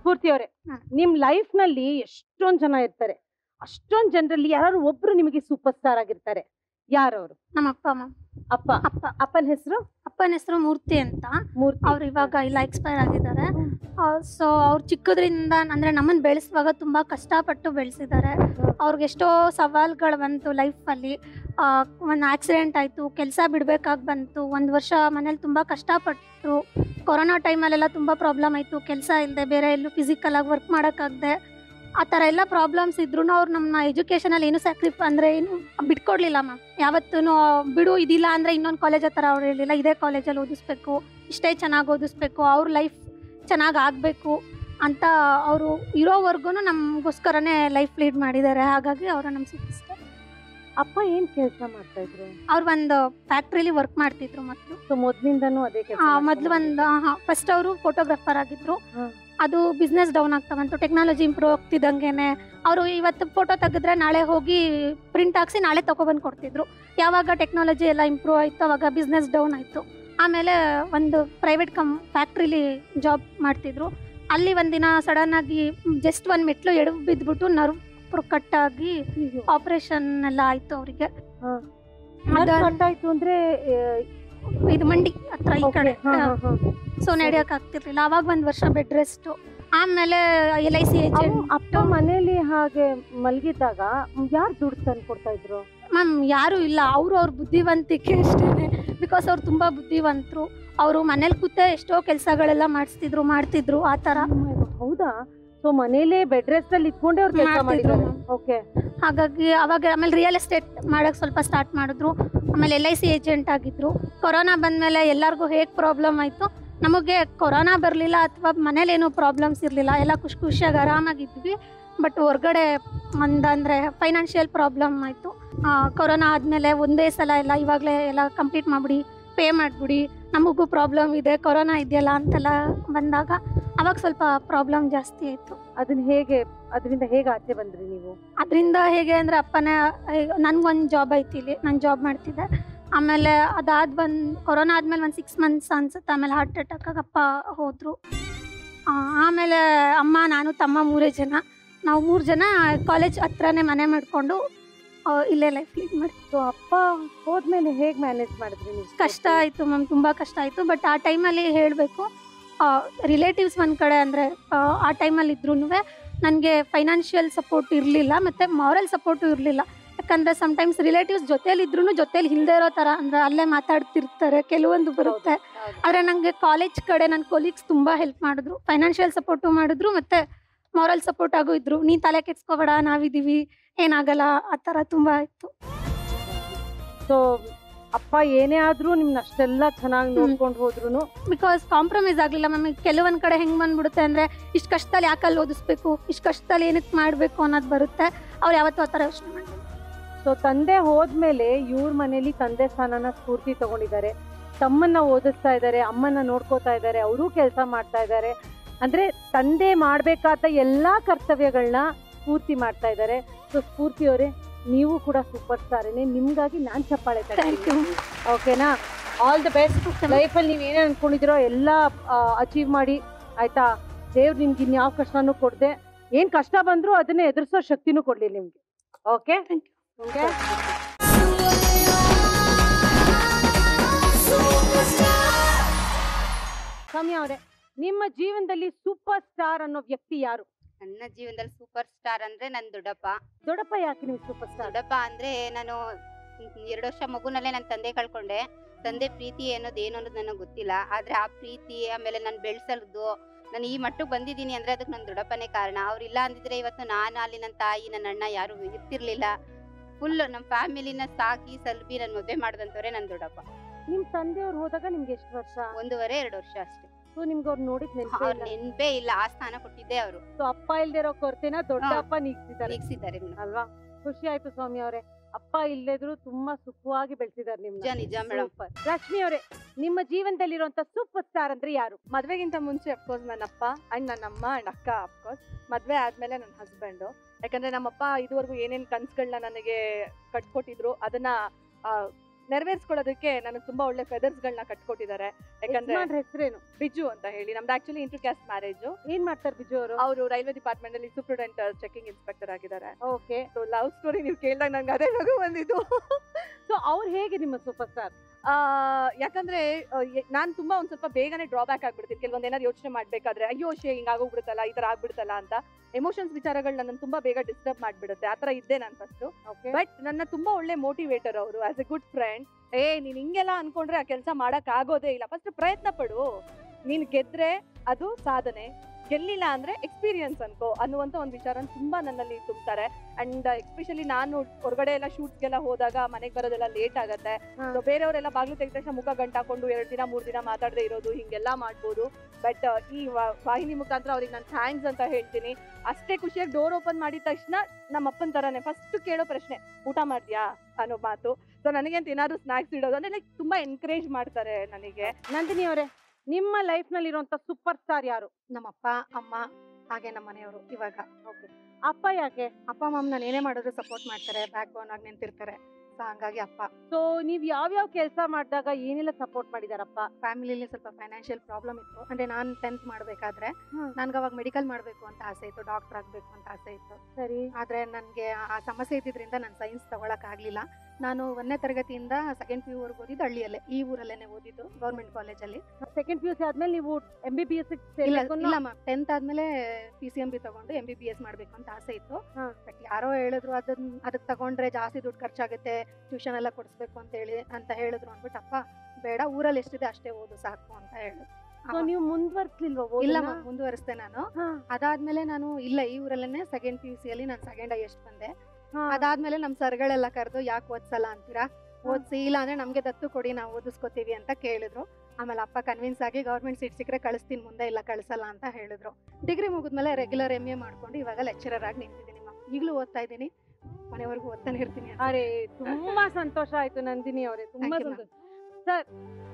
ಸ್ಫೂರ್ತಿ ಅವರೇ ಹಾ. ನಿಮ್ ಲೈಫ್ ನಲ್ಲಿ ಎಷ್ಟೊಂದ್ ಜನ ಇರ್ತಾರೆ ಅಷ್ಟೊಂದ್ ಜನರಲ್ಲಿ ಯಾರು ಒಬ್ರು ನಿಮಗೆ ಸೂಪರ್ ಸ್ಟಾರ್ ಆಗಿರ್ತಾರೆ ಯಾರವರು ನಮ್ಮ ಅಪ್ಪ ಅಮ್ಮ ಅಪ್ಪ ಅಪ್ಪ ಅಪ್ಪನ ಹೆಸರು ಅಪ್ಪನ ಹೆಸರು ಮೂರ್ತಿ ಅಂತ ಮೂರ್ತಿ ಅವ್ರು ಇವಾಗ ಇಲ್ಲ ಎಕ್ಸ್ಪೈರ್ ಆಗಿದ್ದಾರೆ ಸೊ ಅವ್ರು ಚಿಕ್ಕದ್ರಿಂದ ಅಂದ್ರೆ ನಮ್ಮನ್ನ ಬೆಳೆಸುವಾಗ ತುಂಬಾ ಕಷ್ಟಪಟ್ಟು ಬೆಳೆಸಿದ್ದಾರೆ ಅವ್ರಿಗೆ ಎಷ್ಟೋ ಸವಾಲ್ಗಳು ಬಂತು ಲೈಫಲ್ಲಿ ಒಂದು ಆಕ್ಸಿಡೆಂಟ್ ಆಯಿತು ಕೆಲಸ ಬಿಡಬೇಕಾಗಿ ಬಂತು ಒಂದು ವರ್ಷ ಮನೇಲಿ ತುಂಬ ಕಷ್ಟಪಟ್ಟರು ಕೊರೋನಾ ಟೈಮಲ್ಲೆಲ್ಲ ತುಂಬ ಪ್ರಾಬ್ಲಮ್ ಆಯಿತು ಕೆಲಸ ಇಲ್ಲದೆ ಬೇರೆ ಎಲ್ಲೂ ಫಿಸಿಕಲಾಗಿ ವರ್ಕ್ ಮಾಡೋಕ್ಕಾಗದೆ ಆ ಥರ ಎಲ್ಲ ಪ್ರಾಬ್ಲಮ್ಸ್ ಇದ್ರೂ ಅವ್ರು ನಮ್ಮ ಎಜುಕೇಷನಲ್ಲಿ ಏನು ಸ್ಯಾಕ್ರಿಫ್ ಅಂದರೆ ಏನು ಬಿಟ್ಕೊಡ್ಲಿಲ್ಲ ಮ್ಯಾಮ್ ಯಾವತ್ತೂ ಬಿಡು ಇದಿಲ್ಲ ಅಂದರೆ ಇನ್ನೊಂದು ಕಾಲೇಜ್ ಹತ್ರ ಅವ್ರು ಹೇಳಿಲ್ಲ ಇದೇ ಕಾಲೇಜಲ್ಲಿ ಓದಿಸ್ಬೇಕು ಇಷ್ಟೇ ಚೆನ್ನಾಗಿ ಓದಿಸ್ಬೇಕು ಅವ್ರ ಲೈಫ್ ಚೆನ್ನಾಗಿ ಆಗಬೇಕು ಅಂತ ಅವರು ಇರೋವರೆಗೂ ನಮಗೋಸ್ಕರನೇ ಲೈಫ್ ಲೀಡ್ ಮಾಡಿದ್ದಾರೆ ಹಾಗಾಗಿ ಅವರು ನಮ್ಮ ಸೂಪರ್ ಅಪ್ಪ ಏನ್ ಕೆಲಸ ಮಾಡ್ತಾ ಇದ್ರು ಅವ್ರು ಒಂದು ಫ್ಯಾಕ್ಟ್ರಿಲಿ ವರ್ಕ್ ಮಾಡ್ತಿದ್ರು ಮೊದಲು ಸೊ ಮೊದ್ಲಿಂದಾನು ಅದೇ ಕೆಲಸ ಮೊದಲು ಒಂದು ಫಸ್ಟ್ ಅವರು ಫೋಟೋಗ್ರಾಫರ್ ಆಗಿದ್ರು ಹಾ. ಅದು ಬಿಸ್ನೆಸ್ ಡೌನ್ ಆಗ್ತಾ ಬಂತು ಟೆಕ್ನಾಲಜಿ ಇಂಪ್ರೂವ್ ಆಗ್ತಿದ್ದಂಗೆನೆ ಅವರು ಇವತ್ತು ಫೋಟೋ ತೆಗೆದ್ರೆ ನಾಳೆ ಹೋಗಿ ಪ್ರಿಂಟ್ ಹಾಕ್ಸಿ ನಾಳೆ ತಗೊಬಂದು ಕೊಡ್ತಿದ್ರು ಯಾವಾಗ ಟೆಕ್ನಾಲಜಿ ಎಲ್ಲ ಇಂಪ್ರೂವ್ ಆಯಿತು ಅವಾಗ ಬಿಸ್ನೆಸ್ ಡೌನ್ ಆಯಿತು ಆಮೇಲೆ ಒಂದು ಪ್ರೈವೇಟ್ ಕಮ್ ಫ್ಯಾಕ್ಟ್ರಿಲಿ ಜಾಬ್ ಮಾಡ್ತಿದ್ರು ಅಲ್ಲಿ ಒಂದಿನ ಸಡನ್ ಆಗಿ ಜಸ್ಟ್ ಒಂದು ಮೆಟ್ಲು ಎಡವು ಬಿದ್ದುಬಿಟ್ಟು ನರ್ವ್ ಕಟ್ಟಾಗಿ ಆಪರೇಷನ್ ಎಲ್ಲ ಆಯಿತು ಅವರಿಗೆ ಕಟ್ಟಾಯ್ತು ಅಂದ್ರೆ ಇದು ಮಂಡಿ ಹತ್ರ ಈ ಕಡೆ ಸೊ ನಡೆಯಕ್ ಆಗ್ತಿರ್ಲಿಲ್ಲ ಅವಾಗ ಒಂದ್ ವರ್ಷ ಬೆಡ್ ರೆಸ್ಟ್ ಆಮೇಲೆ ಎಲ್ ಐ ಸಿ ಏಜೆಂಟ್ ಅಪ್ಪ ಮನೇಲಿ ಹಾಗೆ ಮಲ್ಗಿದ್ದಾಗ ಯಾರು ದುಡ್ಡು ತಂದು ಕೊಡ್ತಾ ಇದ್ರು ಮ್ಯಾಮ್ ಯಾರು ಇಲ್ಲ ಅವರು ಅವ್ರ ಬುದ್ಧಿವಂತಿಕೆ ಅಷ್ಟೇ ಬಿಕಾಸ್ ಅವ್ರು ತುಂಬಾ ಬುದ್ಧಿವಂತರು ಅವರು ಮನೇಲಿ ಕೂತೆ ಎಷ್ಟೋ ಕೆಲಸಗಳೆಲ್ಲ ಮಾಡಿಸ್ತಿದ್ರು ಮಾಡ್ತಿದ್ರು ಆ ಥರ ಹೌದಾ ಸೊ ಮನೇಲೆ ಬೆಡ್ ರೆಸ್ಟ್ ಅಲ್ಲಿ ಇಟ್ಕೊಂಡೆ ಅವ್ರು ಕೆಲಸ ಮಾಡ್ತಿದ್ರು. ಮಾಡಿದ್ದಾರೆ ಓಕೆ ಹಾಗಾಗಿ ಅವಾಗ ಆಮೇಲೆ ರಿಯಲ್ ಎಸ್ಟೇಟ್ ಮಾಡಕ್ ಸ್ವಲ್ಪ ಸ್ಟಾರ್ಟ್ ಮಾಡಿದ್ರು ಆಮೇಲೆ ಎಲ್ ಐ ಸಿ ಏಜೆಂಟ್ ಆಗಿದ್ರು ಕೊರೋನಾ ಬಂದಮೇಲೆ ಎಲ್ಲರಿಗೂ ಹೇಗೆ ಪ್ರಾಬ್ಲಮ್ ಆಯಿತು ನಮಗೆ ಕೊರೋನಾ ಬರಲಿಲ್ಲ ಅಥವಾ ಮನೇಲಿ ಏನೂ ಪ್ರಾಬ್ಲಮ್ಸ್ ಇರಲಿಲ್ಲ ಎಲ್ಲ ಖುಷಿ ಖುಷಿಯಾಗಿ ಆರಾಮಾಗಿದ್ವಿ ಬಟ್ ಹೊರ್ಗಡೆ ಒಂದಂದರೆ ಫೈನಾನ್ಷಿಯಲ್ ಪ್ರಾಬ್ಲಮ್ ಆಯಿತು ಕೊರೋನಾ ಆದಮೇಲೆ ಒಂದೇ ಸಲ ಎಲ್ಲ ಇವಾಗಲೇ ಎಲ್ಲ ಕಂಪ್ಲೀಟ್ ಮಾಡಿಬಿಡಿ ಪೇ ಮಾಡಿಬಿಡಿ ನಮಗೂ ಪ್ರಾಬ್ಲಮ್ ಇದೆ ಕೊರೋನಾ ಇದೆಯಲ್ಲ ಅಂತೆಲ್ಲ ಬಂದಾಗ ಅವಾಗ ಸ್ವಲ್ಪ ಪ್ರಾಬ್ಲಮ್ ಜಾಸ್ತಿ ಆಯಿತು ಅದನ್ನ ಹೇಗೆ ಅದರಿಂದ ಹೇಗೆ ಆಚೆ ಬಂದ್ರಿ ನೀವು ಅದರಿಂದ ಹೇಗೆ ಅಂದರೆ ಅಪ್ಪನೇ ನನಗೊಂದು ಜಾಬ್ ಐತಿ ಇಲ್ಲಿ ನಾನು ಜಾಬ್ ಮಾಡ್ತಿದ್ದೆ ಆಮೇಲೆ ಅದಾದ ಬಂದು ಕೊರೋನಾ ಆದಮೇಲೆ ಒಂದು ಸಿಕ್ಸ್ ಮಂತ್ಸ್ ಅನ್ಸುತ್ತೆ ಆಮೇಲೆ ಹಾರ್ಟ್ ಅಟ್ಯಾಕ್ ಆಗಿ ಅಪ್ಪ ಹೋದರು ಆಮೇಲೆ ಅಮ್ಮ ನಾನು ತಮ್ಮ ಮೂರೇ ಜನ ನಾವು ಮೂರು ಜನ ಕಾಲೇಜ್ ಹತ್ರನೇ ಮನೆ ಮಾಡಿಕೊಂಡು ಇಲ್ಲೇ ಲೈಫ್ ಲೀಡ್ ಮಾಡಿ ಸೊ ಅಪ್ಪ ಹೋದ್ಮೇಲೆ ಹೇಗೆ ಮ್ಯಾನೇಜ್ ಮಾಡಿದ್ರಿ ನೀವು ಕಷ್ಟ ಆಯಿತು ಮ್ಯಾಮ್ ತುಂಬ ಕಷ್ಟ ಆಯಿತು ಬಟ್ ಆ ಟೈಮಲ್ಲಿ ಹೇಳಬೇಕು ರಿಲೇಟಿವ್ಸ್ ಒಂದು ಕಡೆ ಅಂದರೆ ಆ ಟೈಮಲ್ಲಿ ಇದ್ರೂ ನನಗೆ ಫೈನಾನ್ಷಿಯಲ್ ಸಪೋರ್ಟ್ ಇರಲಿಲ್ಲ ಮತ್ತು ಮಾರಲ್ ಸಪೋರ್ಟು ಇರಲಿಲ್ಲ ಯಾಕಂದರೆ ಸಮ್ಟೈಮ್ಸ್ ರಿಲೇಟಿವ್ಸ್ ಜೊತೇಲಿ ಇದ್ರೂ ಜೊತೇಲಿ ಇಲ್ಲದೆ ಇರೋ ಥರ ಅಂದರೆ ಅಲ್ಲೇ ಮಾತಾಡ್ತಿರ್ತಾರೆ ಕೆಲವೊಂದು ಬರುತ್ತೆ ಆದರೆ ನನಗೆ ಕಾಲೇಜ್ ಕಡೆ ನನ್ನ ಕೊಲೀಗ್ಸ್ ತುಂಬ ಹೆಲ್ಪ್ ಮಾಡಿದ್ರು ಫೈನಾನ್ಷಿಯಲ್ ಸಪೋರ್ಟು ಮಾಡಿದ್ರು ಮತ್ತು ಮಾರಲ್ ಸಪೋರ್ಟ್ ಆಗು ಇದ್ರು ನೀ ತಲೆ ಕೆಡ್ಸ್ಕೊಬೇಡ ನಾವಿದ್ದೀವಿ ಏನಾಗಲ್ಲ ಆ ಥರ ತುಂಬ ಇತ್ತು ಸೊ ಅಪ್ಪ ಏನೇ ಆದ್ರೂ ನಿಮ್ನ ಅಷ್ಟೆಲ್ಲ ಚೆನ್ನಾಗಿ ಹ್ಮ್. ನೋಡ್ಕೊಂಡು ಹೋದ್ರು ಬಿಕಾಸ್ ಕಾಂಪ್ರಮೈಸ್ ಆಗಲಿಲ್ಲ ನಮಗೆ ಕೆಲವೊಂದು ಕಡೆ ಹೆಂಗೆ ಬಂದ್ಬಿಡುತ್ತೆ ಅಂದರೆ ಇಷ್ಟು ಕಷ್ಟದಲ್ಲಿ ಯಾಕಲ್ಲಿ ಓದಿಸ್ಬೇಕು ಇಷ್ಟು ಕಷ್ಟದಲ್ಲಿ ಏನಕ್ಕೆ ಮಾಡಬೇಕು ಅನ್ನೋದು ಬರುತ್ತೆ ಅವ್ರು ಯಾವತ್ತೂ ಆ ಥರ ಯೋಚನೆ ಮಾಡಿಲ್ಲ ಸೊ ತಂದೆ ಹೋದ್ಮೇಲೆ ಇವ್ರ ಮನೇಲಿ ತಂದೆ ಸ್ಥಾನನ ಸ್ಫೂರ್ತಿ ತಗೊಂಡಿದ್ದಾರೆ ತಮ್ಮನ್ನ ಓದಿಸ್ತಾ ಇದ್ದಾರೆ ಅಮ್ಮನ್ನ ನೋಡ್ಕೋತಾ ಇದ್ದಾರೆ ಅವರು ಕೆಲಸ ಮಾಡ್ತಾ ಇದ್ದಾರೆ ಅಂದ್ರೆ ತಂದೆ ಮಾಡ್ಬೇಕಾದ ಎಲ್ಲಾ ಕರ್ತವ್ಯಗಳನ್ನ ಸ್ಫೂರ್ತಿ ಮಾಡ್ತಾ ಇದ್ದಾರೆ ಸೊ ಸ್ಫೂರ್ತಿ ಅವರೇ ನೀವು ಕೂಡ ಸೂಪರ್ ಸ್ಟಾರೇನೆ ನಿಮ್ಗಾಗಿ ನಾನ್ ಚಪ್ಪಾಳೆ ಥ್ಯಾಂಕ್ ಯು ಓಕೆನಾ ಆಲ್ ದ ಬೆಸ್ಟ್ ಲೈಫಲ್ಲಿ ನೀವು ಏನೇ ಅನ್ಕೊಂಡಿದಿರೋ ಎಲ್ಲ ಅಚೀವ್ ಮಾಡಿ ಆಯ್ತಾ ದೇವ್ರು ನಿಮ್ಗೆ ಇನ್ಯಾವ ಕಷ್ಟನೂ ಕೊಡದೆ ಏನ್ ಕಷ್ಟ ಬಂದ್ರು ಅದನ್ನ ಎದುರಿಸೋ ಶಕ್ತಿನೂ ಕೊಡ್ಲಿ ನಿಮ್ಗೆ ಓಕೆ Thank ಓಕೆ ಸೌಮ್ಯ ಅವರೇ ನಿಮ್ಮ ಜೀವನದಲ್ಲಿ ಸೂಪರ್ ಸ್ಟಾರ್ ಅನ್ನೋ ವ್ಯಕ್ತಿ ಯಾರು ನನ್ನ ಜೀವನದಲ್ಲಿ ಸೂಪರ್ ಸ್ಟಾರ್ ಅಂದ್ರೆ ನನ್ ದೊಡ್ಡಪ್ಪ ದೊಡ್ಡಪ್ಪ ಯಾಕೆ ನೀವು ಸೂಪರ್ ಸ್ಟಾರ್ ದೊಡ್ಡಪ್ಪ ಅಂದ್ರೆ ನಾನು ಎರಡು ವರ್ಷ ಮಗುನಲ್ಲೇ ನನ್ನ ತಂದೆ ಕಳ್ಕೊಂಡೆ ತಂದೆ ಪ್ರೀತಿ ಅನ್ನೋದು ಏನು ಅನ್ನೋದು ನನಗೆ ಗೊತ್ತಿಲ್ಲ ಆದ್ರೆ ಆ ಪ್ರೀತಿ ಆಮೇಲೆ ನಾನು ಬೆಳೆಸಲ್ದು ನಾನು ಈ ಮಟ್ಟಕ್ಕೆ ಬಂದಿದ್ದೀನಿ ಅಂದ್ರೆ ಅದಕ್ಕೆ ನನ್ನ ದೊಡ್ಡಪ್ಪನೇ ಕಾರಣ ಅವ್ರಿಲ್ಲ ಅಂದಿದ್ರೆ ಇವತ್ತು ನಾನು ಅಲ್ಲಿ ನನ್ನ ತಾಯಿ ನನ್ನ ಅಣ್ಣ ಯಾರು ಇರ್ತಿರ್ಲಿಲ್ಲ ಫುಲ್ ನಮ್ಮ ಫ್ಯಾಮಿಲಿನ ಸಾಕಿ ಸಲ್ಬಿ ನನ್ನ ಮದುವೆ ಮಾಡಿದಂಥವ್ರೆ ನನ್ನ ದೊಡ್ಡಪ್ಪ ನಿಮ್ ತಂದೆಯವ್ರು ಹೋದಾಗ ನಿಮ್ಗೆ ಎಷ್ಟು ವರ್ಷ ಒಂದೂವರೆ ಎರಡು ವರ್ಷ ಅಷ್ಟೇ ಸೊ ನಿಮ್ಗೆ ಅವ್ರು ನೋಡಿದ್ ನೆನಪೇ ಅವ್ರ ಇಲ್ಲ ನೆನ್ಪೇ ಇಲ್ಲ ಆ ಸ್ಥಾನ ಕೊಟ್ಟಿದ್ದೆ ಅವರು ಸೊ ಅಪ್ಪ ಇಲ್ದೇ ಇರೋ ಕೊರತೆನ ದೊಡ್ಡ ಹಾ. ಅಪ್ಪ ನೀಗ್ಸಿದ್ದಾರೆ ನೀಗ್ಸಿದ್ದಾರೆ ಮೇಡಮ್ ಅಲ್ವಾ ಖುಷಿ ಆಯ್ತು ಸ್ವಾಮಿ ಅವರೇ ಅಪ್ಪ ಇಲ್ಲದ್ರು ತುಂಬಾ ಸುಖವಾಗಿ ಬೆಳೆಸಿದ್ದಾರೆ ನಿಮ್ನ ನಿಜ ನಿಜ ಮೇಡಮ್ Super. ಲಕ್ಷ್ಮಿ ಅವರೇ ನಿಮ್ಮ ಜೀವನದಲ್ಲಿರುವಂತ ಸೂಪರ್ ಸ್ಟಾರ್ ಅಂದ್ರೆ ಯಾರು ಮದ್ವೆಗಿಂತ ಮುಂಚೆ ಅಫ್ಕೋರ್ಸ್ ನನ್ನ ಅಪ್ಪ ಅಂಡ್ ನನ್ನ ಅಮ್ಮ ಅಂಡ್ ಅಕ್ಕ ಅಫ್ಕೋರ್ಸ್ ಮದ್ವೆ ಆದ್ಮೇಲೆ ನನ್ನ ಹಸ್ಬೆಂಡು ಯಾಕಂದ್ರೆ ನಮ್ಮಪ್ಪ ಇದುವರೆಗೂ ಏನೇನು ಕನ್ಸುಗಳನ್ನ ನನಗೆ ಕಟ್ಕೊಟ್ಟಿದ್ರು ಅದನ್ನ ನೆರವೇರಿಸ್ಕೊಳ್ಳೋದಕ್ಕೆ ನನಗೆ ತುಂಬಾ ಒಳ್ಳೆ ಫೆದರ್ಸ್ಗಳನ್ನ ಕಟ್ಕೊಟ್ಟಿದ್ದಾರೆ ಯಾಕಂದ್ರೆ ಯಜಮಾನ್ರ ಹೆಸರೇನು ಬಿಜು ಅಂತ ಹೇಳಿ ನಮ್ದು ಆಕ್ಚುಲಿ ಇಂಟರ್ ಕ್ಯಾಸ್ಟ್ ಮ್ಯಾರೇಜ್ ಏನ್ ಮಾಡ್ತಾರೆ ಬಿಜು ಅವರು ಅವರು ರೈಲ್ವೆ ಡಿಪಾರ್ಟ್ಮೆಂಟ್ ಅಲ್ಲಿ ಸೂಪ್ರಿಡೆಂಟ್ ಚೆಕಿಂಗ್ ಇನ್ಸ್ಪೆಕ್ಟರ್ ಆಗಿದ್ದಾರೆ ಓಕೆ ಸೊ ಲವ್ ಸ್ಟೋರಿ ನೀವು ಕೇಳಿದಾಗ ನಂಗೆ ಅದೇ ನಗು ಬಂದಿದ್ದು ಸೊ ಅವ್ರು ಹೇಗೆ ನಿಮ್ಮ ಸೂಪರ್ ಸ್ಟಾರ್ ಆ, ಯಾಕಂದ್ರೆ ನಾನು ತುಂಬಾ ಒಂದ್ ಸ್ವಲ್ಪ ಬೇಗನೆ ಡ್ರಾಬ್ಯಾಕ್ ಆಗ್ಬಿಡ್ತೀನಿ ಕೆಲವೊಂದ್ ಏನಾದ್ರು ಯೋಚನೆ ಮಾಡ್ಬೇಕಾದ್ರೆ ಅಯ್ಯೋ ಶೇ ಹಿಂಗ್ ಆಗೋಗ್ಬಿಡುತ್ತಲ್ಲ ಈ ತರ ಆಗ್ಬಿಡುತ್ತಲ್ಲ ಅಂತ ಎಮೋಷನ್ಸ್ ವಿಚಾರಗಳು ನನ್ನ ತುಂಬಾ ಬೇಗ ಡಿಸ್ಟರ್ಬ್ ಮಾಡ್ಬಿಡುತ್ತೆ ಆತರ ಇದ್ದೆ ನಾನು ಫಸ್ಟ್ ಓಕೆ ಬಟ್ ನನ್ನ ತುಂಬಾ ಒಳ್ಳೆ ಮೋಟಿವೇಟರ್ ಅವರು ಆಸ್ ಎ ಗುಡ್ ಫ್ರೆಂಡ್ ಏ ನೀನ್ ಹಿಂಗೆಲ್ಲ ಅನ್ಕೊಂಡ್ರೆ ಆ ಕೆಲಸ ಮಾಡಕ್ ಆಗೋದೇ ಇಲ್ಲ ಫಸ್ಟ್ ಪ್ರಯತ್ನ ಪಡು ನೀನ್ ಗೆದ್ರೆ ಅದು ಸಾಧನೆ ಗೆಲ್ಲಿಲ್ಲ ಅಂದ್ರೆ ಎಕ್ಸ್ಪೀರಿಯನ್ಸ್ ಅನ್ಕೋ ಅನ್ನುವಂತ ಒಂದು ವಿಚಾರ ತುಂಬಾ ನನ್ನಲ್ಲಿ ತುಂಬ್ತಾರೆ ಅಂಡ್ ಎಸ್ಪೆಷಲಿ ನಾನು ಹೊರಗಡೆ ಎಲ್ಲ ಶೂಟ್ಸ್ಗೆಲ್ಲ ಹೋದಾಗ ಮನೆಗೆ ಬರೋದೆಲ್ಲ ಲೇಟ್ ಆಗತ್ತೆ ಹಾ. ಸೊ ಬೇರೆಯವರೆಲ್ಲ ಬಾಗ್ಲು ತೆಗೆದ ತಕ್ಷಣ ಮುಖ ಗಂಟಾಕೊಂಡು ಎರಡು ದಿನ ಮೂರ್ ದಿನ ಮಾತಾಡದೆ ಇರೋದು ಹಿಂಗೆಲ್ಲ ಮಾಡ್ಬೋದು ಬಟ್ ಈ ವಾ- ವಾಹಿನಿ ಮುಖಾಂತರ ಅವ್ರಿಗೆ ನಾನು ಥ್ಯಾಂಕ್ಸ್ ಅಂತ ಹೇಳ್ತೀನಿ ಅಷ್ಟೇ ಖುಷಿಯಾಗಿ ಡೋರ್ ಓಪನ್ ಮಾಡಿದ ತಕ್ಷಣ ನಮ್ಮ ಅಪ್ಪನ ತರಾನೇ ಫಸ್ಟ್ ಕೇಳೋ ಪ್ರಶ್ನೆ ಊಟ ಮಾಡ್ದ್ಯಾ ಅನ್ನೋ ಮಾತು ಸೊ ನನಗೆ ಅಂತ ಏನಾದ್ರು ಸ್ನಾಕ್ಸ್ ಇಡೋದು ಅಂದ್ರೆ ಲೈಕ್ ತುಂಬಾ ಎನ್ಕರೇಜ್ ಮಾಡ್ತಾರೆ ನನಗೆ ನಂದಿನಿ ಅವರೇ ನಿಮ್ಮ ಲೈಫ್ ನಲ್ಲಿ ಇರುವಂತ ಸೂಪರ್ ಸ್ಟಾರ್ ಯಾರು ನಮ್ಮಪ್ಪ ಅಮ್ಮ ಹಾಗೆ ನಮ್ಮ ಮನೆಯವರು ಇವಾಗ ಓಕೆ ಅಪ್ಪ ಯಾಕೆ ಅಪ್ಪ ಅಮ್ಮ ನಾನು ಏನೇ ಮಾಡಿದ್ರು ಸಪೋರ್ಟ್ ಮಾಡ್ತಾರೆ ಬ್ಯಾಕ್ ಬೋನ್ ಆಗಿ ನಿಂತಿರ್ತಾರೆ ಸೊ ಹಂಗಾಗಿ ಅಪ್ಪ ಸೊ ನೀವ್ ಯಾವ್ಯಾವ ಕೆಲಸ ಮಾಡಿದಾಗ ಏನೆಲ್ಲ ಸಪೋರ್ಟ್ ಮಾಡಿದಾರಪ್ಪ ಫ್ಯಾಮಿಲಿಲಿ ಸ್ವಲ್ಪ ಫೈನಾನ್ಷಿಯಲ್ ಪ್ರಾಬ್ಲಮ್ ಇತ್ತು ಅಂದ್ರೆ ನಾನು ಟೆಂತ್ ಮಾಡಬೇಕಾದ್ರೆ ಹ್ಮ್. ನನ್ಗೆ ಅವಾಗ ಮೆಡಿಕಲ್ ಮಾಡಬೇಕು ಅಂತ ಆಸೆ ಇತ್ತು ಡಾಕ್ಟರ್ ಆಗಬೇಕು ಅಂತ ಆಸೆ ಇತ್ತು ಸರಿ ಆದ್ರೆ ನನಗೆ ಆ ಸಮಸ್ಯೆ ಇದ್ದಿದ್ರಿಂದ ನಾನು ಸೈನ್ಸ್ ತಗೊಳಕ್ ಆಗ್ಲಿಲ್ಲ ನಾನು ಒಂದನೇ ತರಗತಿಯಿಂದ ಸೆಕೆಂಡ್ ಪಿ ಯು ವರ್ಗು ಓದಿದ್ದು ಹಳ್ಳಿಯಲ್ಲೇ ಈ ಊರಲ್ಲೇನೆ ಓದಿದ್ದು ಗೌರ್ಮೆಂಟ್ ಕಾಲೇಜಲ್ಲಿ ಸೆಕೆಂಡ್ ಪಿ ಯು ಸಿ ಆದ್ಮೇಲೆ ನೀವು ಎಂ ಬಿ ಬಿ ಎಸ್ ಇಲ್ಲ ಇಲ್ಲ ಮ್ಯಾಮ್ ಟೆಂತ್ ಆದ್ಮೇಲೆ ಪಿ ಸಿ ಎಂ ಬಿ ತಗೊಂಡು ಎಂ ಬಿ ಬಿ ಎಸ್ ಮಾಡ್ಬೇಕು ಅಂತ ಆಸೆ ಇತ್ತು ಹಾ. ಬಟ್ ಯಾರೋ ಹೇಳಿದ್ರು ಅದನ್ನ ಅದಕ್ಕೆ ತಗೊಂಡ್ರೆ ಜಾಸ್ತಿ ದುಡ್ಡು ಖರ್ಚಾಗುತ್ತೆ ಟ್ಯೂಷನ್ ಎಲ್ಲ ಕೊಡಿಸ್ಬೇಕು ಅಂತ ಹೇಳಿ ಅಂತ ಹೇಳಿದ್ರು ಅಂದ್ಬಿಟ್ಟು ಅಪ್ಪ ಬೇಡ ಊರಲ್ಲಿ ಎಷ್ಟಿದೆ ಅಷ್ಟೇ ಓದು ಸಾಕು ಅಂತ ಹೇಳಿದ್ರು ಸೊ ನೀವು ಮುಂದುವರ್ಸ್ಲಿಲ್ವಾ ಇಲ್ಲ ಓದನ್ನ? ಮ್ಯಾಮ್ ಮುಂದುವರಿಸ್ದೆ ನಾನು ಹಾ, ಅದಾದ್ಮೇಲೆ ನಾನು ಇಲ್ಲ ಈ ಊರಲ್ಲೇನೆ ಸೆಕೆಂಡ್ ಪಿ ಯು ಸಿ ಅಲ್ಲಿ ನಾನು ಸೆಕೆಂಡ್ ಹೈಯೆಸ್ಟ್ ಬಂದೆ ಹಾ. ಅದಾದ್ಮೇಲೆ ನಮ್ ಸರ್ಗಳೆಲ್ಲ ಕರೆದು ಯಾಕೆ ಓದ್ಸಲ್ಲ ಅಂತೀರಾ ಓದ್ಸಿ ಇಲ್ಲ ಅಂದ್ರೆ ನಮ್ಗೆ ದತ್ತು ಕೊಡಿ ನಾವು ಓದಿಸ್ಕೋತೀವಿ ಅಂತ ಕೇಳಿದ್ರು ಆಮೇಲೆ ಅಪ್ಪ ಕನ್ವಿನ್ಸ್ ಆಗಿ ಗೌರ್ಮೆಂಟ್ ಸೀಟ್ ಸಿಕ್ಕರೆ ಕಳಿಸ್ತೀನಿ ಮುಂದೆ ಇಲ್ಲ ಕಳಿಸಲ್ಲ ಅಂತ ಹೇಳಿದ್ರು ಡಿಗ್ರಿ ಮುಗಿದ್ಮೇಲೆ ರೆಗ್ಯುಲರ್ ಎಮ್ ಎ ಮಾಡ್ಕೊಂಡು ಇವಾಗ ಲೆಕ್ಚರರ್ ಆಗಿ ನಿಂತಿದ್ದೀನಿ ಮ್ಯಾಮ್ ಈಗಲೂ ಓದ್ತಾ ಇದ್ದೀನಿ ಮನೆವರೆಗೂ ಓದ್ತಾನೆ ಇರ್ತೀನಿ ಅರೆ ತುಂಬಾ ಸಂತೋಷ ಆಯ್ತು ನಂದಿನಿ ಅವರೇ ತುಂಬಾ Thank you, ಸಂತೋಷ ಸರ್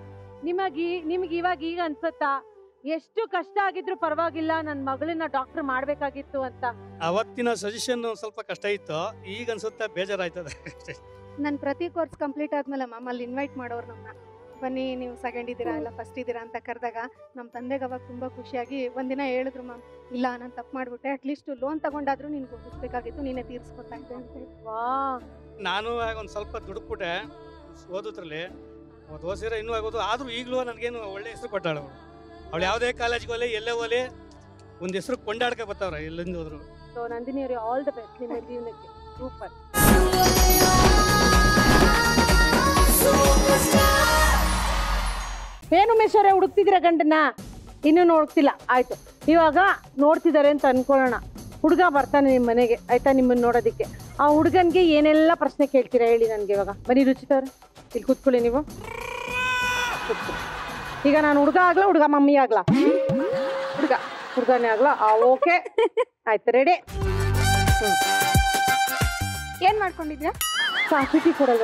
ನಿಮಗೆ ನಿಮ್ಗೆ ಇವಾಗ ಈಗ ಅನ್ಸತ್ತಾ ಎಷ್ಟು ಕಷ್ಟ ಆಗಿದ್ರು ಪರವಾಗಿಲ್ಲ ನನ್ನ ಮಗಳನ್ನ ಡಾಕ್ಟರ್ ಮಾಡ್ಬೇಕಾಗಿತ್ತು ಅಂತ ಅವತ್ತಿನ ಸಜೆಷನ್ ಸ್ವಲ್ಪ ಕಷ್ಟ ಇತ್ತು ಈಗ ಅನ್ಸುತ್ತೆ ಬೇಜಾರಾಯ್ತದೆ ನಾನು ಪ್ರತಿ ಕೋರ್ಸ್ ಕಂಪ್ಲೀಟ್ ಆದ್ಮೇಲೆ ಮ್ಯಾಮ್ ಅಲ್ಲಿ ಇನ್ವೈಟ್ ಮಾಡೋರು ನಮ್ಮನ್ನ ಬನ್ನಿ ನೀವು ಸೆಕೆಂಡ್ ಇದ್ದೀರಾ ಇಲ್ಲ ಫಸ್ಟ್ ಇದ್ದೀರಾ ಅಂತ ಕರೆದಾಗ ನಮ್ಮ ತಂದೆಗೆ ಅವಾಗ ತುಂಬಾ ಖುಷಿಯಾಗಿ ಒಂದಿನ ಹೇಳಿದ್ರು ಮ್ಯಾಮ್ ಇಲ್ಲ ನಾನು ತಪ್ಪು ಮಾಡ್ಬಿಟ್ಟೆ ಅಟ್ಲೀಸ್ಟ್ ಲೋನ್ ತಗೊಂಡಾದ್ರೂ ನಿನ್ಗೆ ಓದಿಸ್ಬೇಕಾಗಿತ್ತು ನೀನೇ ತೀರಿಸ್ಕೊತಾ ಇದ್ದೆ ಅಂತ ಹೇಳಿ ವಾ ನಾನು ಆಗ ಒಂದು ಸ್ವಲ್ಪ ದುಡುಕ್ಬಿಟ್ಟೆ ಓದೋದ್ರಲ್ಲಿ ಅದು ಓದಿಸಿದ್ರೆ ಇನ್ನೂ ಆಗೋದು ಆದರೂ ಈಗಲೂ ನನಗೇನು ಒಳ್ಳೆ ಹೆಸರು ಕೊಟ್ಟಾಳು ಅವಳು ಅವಳು ಯಾವುದೇ ಕಾಲೇಜ್ಗೆ ಹೋಗಲಿ ಎಲ್ಲೇ ಹೋಗಲಿ ಒಂದು ಹೆಸರು ಕೊಂಡಾಡ್ಕೊ ಬರ್ತಾವ್ರೆ ಎಲ್ಲಿಂದ ಹೋದ್ರು ಸೊ ನಂದಿನಿ ಅವರೇ ಆಲ್ ದ ಬೆಸ್ಟ್ ನಿಮ್ಮ ಜೀವನಕ್ಕೆ ಸೂಪರ್ ಏನು ಮೇಶ್ವರೇ ಹುಡುಕ್ತಿದ್ದೀರಾ ಗಂಡನ್ನ ಇನ್ನೂ ನೋಡ್ತಿಲ್ಲ ಆಯ್ತು ಇವಾಗ ನೋಡ್ತಿದ್ದಾರೆ ಅಂತ ಅನ್ಕೊಳ್ಳೋಣ ಹುಡುಗ ಬರ್ತಾನೆ ನಿಮ್ಮ ಮನೆಗೆ ಆಯ್ತಾ ನಿಮ್ಮನ್ನ ನೋಡೋದಕ್ಕೆ ಆ ಹುಡುಗನ್ಗೆ ಏನೆಲ್ಲ ಪ್ರಶ್ನೆ ಕೇಳ್ತೀರಾ ಹೇಳಿ ನನಗೆ ಇವಾಗ ಬನ್ನಿ ರುಚಿತವ್ರೆ ಇಲ್ಲಿ ಕೂತ್ಕೊಳ್ಳಿ ನೀವು ಕೂತ್ಕೊಳ್ಳಿ. ಈಗ ನಾನು ಹುಡುಗ ಆಗ್ಲಾ ಹುಡುಗ ಮಮ್ಮಿ ಆಗ್ಲಾ ಹುಡುಗ ಹುಡುಗನೇ ಆಗ್ಲಾ ಆ ಓಕೆ ಆಯ್ತು ರೆಡಿ ಏನ್ ಮಾಡ್ಕೊಂಡಿದ್ಯಾ ಕಾಫಿ ಕೊಡಲ್ವಾ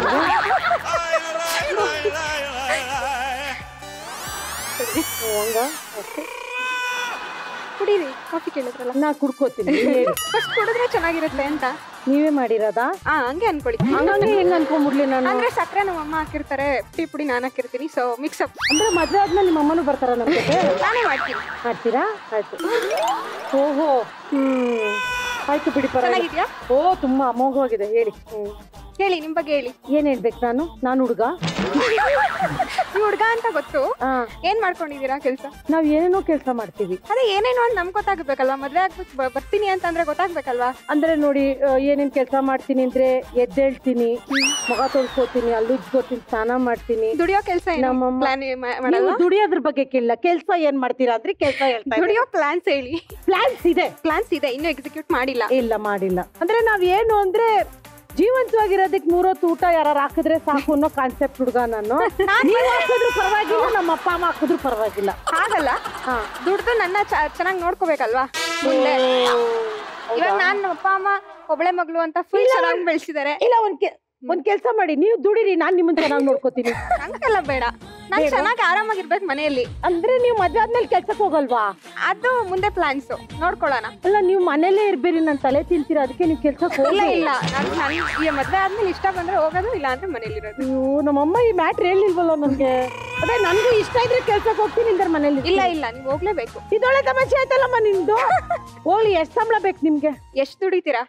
ಹಂಗ ಓಕೆ ಕುಡೀರಿ ಕಾಫಿ ಕೇಳಿದ್ರಲ್ಲ ನಾ ಕುಡ್ಕೋತೀನಿ ಹೇಳಿ ಫಸ್ಟ್ ಕುಡಿದ್ರೆ ಚೆನ್ನಾಗಿರುತ್ತೆ ಅಂತ ನೀವೇ ಮಾಡಿರೋದಾ ಹಾ ಹಂಗೆ ಅನ್ಕೊಳ್ಳಿ ಹಂಗಂಗೆ ಹೆಂಗ್ ಅನ್ಕೊಂಡ್ಬಿಡ್ಲಿ ನಾನು ಅಂದ್ರೆ ಸಕ್ಕರೆ ನಮ್ಮ ಅಮ್ಮ ಹಾಕಿರ್ತಾರೆ ಟೀ ಪುಡಿ ನಾನು ಹಾಕಿರ್ತೀನಿ ಸೊ ಮಿಕ್ಸ್ ಅಪ್ ಅಂದ್ರೆ ಮದ್ವೆ ಆದ್ಮೇಲೆ ನಿಮ್ಮ ಅಮ್ಮನೂ ಬರ್ತಾರ ನಮ್ಮ ಜೊತೆ ನಾನೇ ಮಾಡ್ತೀನಿ ಮಾಡ್ತೀರಾ ಆಯ್ತು ಓಹೋ ಹ್ಮ್ ಆಯ್ತು ಬಿಡಿ ಪರವಾಗಿಲ್ಲ ಚೆನ್ನಾಗಿದ್ಯಾ ಓ ತುಂಬಾ ಅಮೋಘವಾಗಿದೆ ಹೇಳಿ ಹ್ಮ್ ಹೇಳಿ ನಿಮ್ ಬಗ್ಗೆ ಹೇಳಿ ಏನ್ ಹೇಳ್ಬೇಕು ನಾನು ನಾನು ಹುಡುಗ ನೀವು ಹುಡ್ಗ ಅಂತ ಗೊತ್ತು ಹಾ ಏನ್ ಮಾಡ್ಕೊಂಡಿದೀರಾ ಕೆಲ್ಸ ನಾವ್ ಏನೇನೋ ಕೆಲಸ ಮಾಡ್ತೀವಿ ಅದೇ ಏನೇನೋ ಅಂತ ನಮ್ಗೆ ಗೊತ್ತಾಗ್ಬೇಕಲ್ವಾ ಮದ್ವೆ ಆಗ್ಬೇಕು ಬ- ಬರ್ತೀನಿ ಅಂತ ಅಂದ್ರೆ ಗೊತ್ತಾಗ್ಬೇಕಲ್ವಾ ಅಂದ್ರೆ ನೋಡಿ ಆ, ಏನೇನ್ ಕೆಲಸ ಮಾಡ್ತೀನಿ ಅಂದ್ರೆ ಎದ್ದೇಳ್ತೀನಿ ಮುಖ ತೊಳ್ಕೊತೀನಿ ಅಲ್ಲುಜ್ಕೋತೀನಿ ಸ್ನಾನ ಮಾಡ್ತೀನಿ ದುಡಿಯೋ ಕೆಲ್ಸ ಏನು ನಮ್ಮಮ್ಮ ಪ್ಲಾನ್ ನೀವು ಮಾಡಲ್ಲ ದುಡಿಯೋದ್ರ ಬಗ್ಗೆ ಕೇಳಿಲ್ಲ ಕೆಲಸ ಏನ್ ಮಾಡ್ತೀರಾ ಅಂದ್ರೆ ಕೆಲಸ ಹೇಳ್ತಾ ದುಡಿಯೋ ಪ್ಲಾನ್ಸ್ ಹೇಳಿ ಪ್ಲಾನ್ಸ್ ಇದೆ ಪ್ಲಾನ್ಸ್ ಇದೆ ಇನ್ನು ಎಕ್ಸಿಕ್ಯೂಟ್ ಮಾಡಿಲ್ಲ ಇಲ್ಲ ಮಾಡಿಲ್ಲ ಅಂದ್ರೆ ನಾವ್ ಏನು ಅಂದ್ರೆ ಜೀವಂತವಾಗಿರೋದಕ್ಕೆ ಮೂರೊತ್ತು ಊಟ ಯಾರು ಹಾಕಿದ್ರೆ ಸಾಕು ಅನ್ನೋ ಕಾನ್ಸೆಪ್ಟ್ ಹುಡುಗ ನಾನು ನೀವ್ ಹಾಕಿದ್ರು ಪರವಾಗಿಲ್ಲ ನಮ್ಮ ಅಪ್ಪ ಅಮ್ಮ ಹಾಕಿದ್ರು ಪರವಾಗಿಲ್ಲ ಹಾಗಲ್ಲ ಹಾ. ದುಡ್ದು ನನ್ನ ಚೆನ್ನಾಗಿ ನೋಡ್ಕೋಬೇಕಲ್ವಾ ಮುಂದೆ ಇವಾಗ ನಾನ್ ನಮ್ಮ ಅಪ್ಪ ಅಮ್ಮ ಒಬ್ಳೆ ಮಗಳು ಅಂತ ಫುಲ್ ಚೆನ್ನಾಗಿ ಬೆಳೆಸಿದ್ದಾರೆ ಇಲ್ಲ ಒಂದ್ ಕೆ- ಒಂದ್ ಕೆಲ್ಸ ಮಾಡಿ ನೀವು ದುಡಿರಿ ನಾನ್ ನಿಮ್ಮನ್ನ ಚೆನ್ನಾಗಿ ನೋಡ್ಕೋತೀನಿ ಹಂಗೆಲ್ಲ ಬೇಡ ನಾನ್ ಬೇಡ್ವಾ? ಚೆನ್ನಾಗಿ ಆರಾಮಾಗಿರ್ಬೇಕು ಮನೆಯಲ್ಲಿ ಅಂದ್ರೆ ನೀವು ಮದ್ವೆ ಆದ್ಮೇಲೆ ಕೆಲ್ಸಕ್ಕೆ ಹೋಗಲ್ವಾ ಅದು ಮುಂದೆ ಪ್ಲಾನ್ಸ್ ನೋಡ್ಕೊಳ್ಳೋಣ ಅಲ್ಲ ನೀವು ಮನೇಲೇ ಇರ್ಬೇರಿ ನನ್ ತಲೆ ತಿಂತೀರಾ ಅದಕ್ಕೆ ನೀವು ಕೆಲ್ಸಕ್ಕೆ ಇಲ್ಲ ಹೋಗಿ ಇಲ್ಲ ನಾನು ನನ್ ಈ ಮದ್ವೆ ಆದ್ಮೇಲೆ ಇಷ್ಟ ಬಂದ್ರೆ ಹೋಗೋದು ಇಲ್ಲ ಅಂದ್ರೆ ಮನೇಲಿ ಇರೋದು ಅಯ್ಯೋ ನಮ್ಮಮ್ಮ ಈ ಮ್ಯಾಟ್ರ್ ಹೇಳಿಲ್ವಲ್ಲ ನನ್ಗೆ ಅದೇ ನನ್ಗೂ ಇಷ್ಟ ಇದ್ರೆ ಕೆಲ್ಸಕ್ಕೆ ಹೋಗ್ತೀನಿ ಇಂದರ್ ಮನೇಲಿ ಇಲ್ಲ ಇಲ್ಲ ನೀವು ಹೋಗ್ಲೇಬೇಕು ಇದೊಳ್ಳೆ ತಮಾಷೆ ಆಯ್ತಲ್ಲಮ್ಮ ನಿಮ್ದು ಹೋಗ್ಲಿ ಎಷ್ಟ್ ಸಂಬಳ ಬೇಕು ನಿಮ್ಗೆ ಎಷ್ಟು ದುಡಿತೀರಾ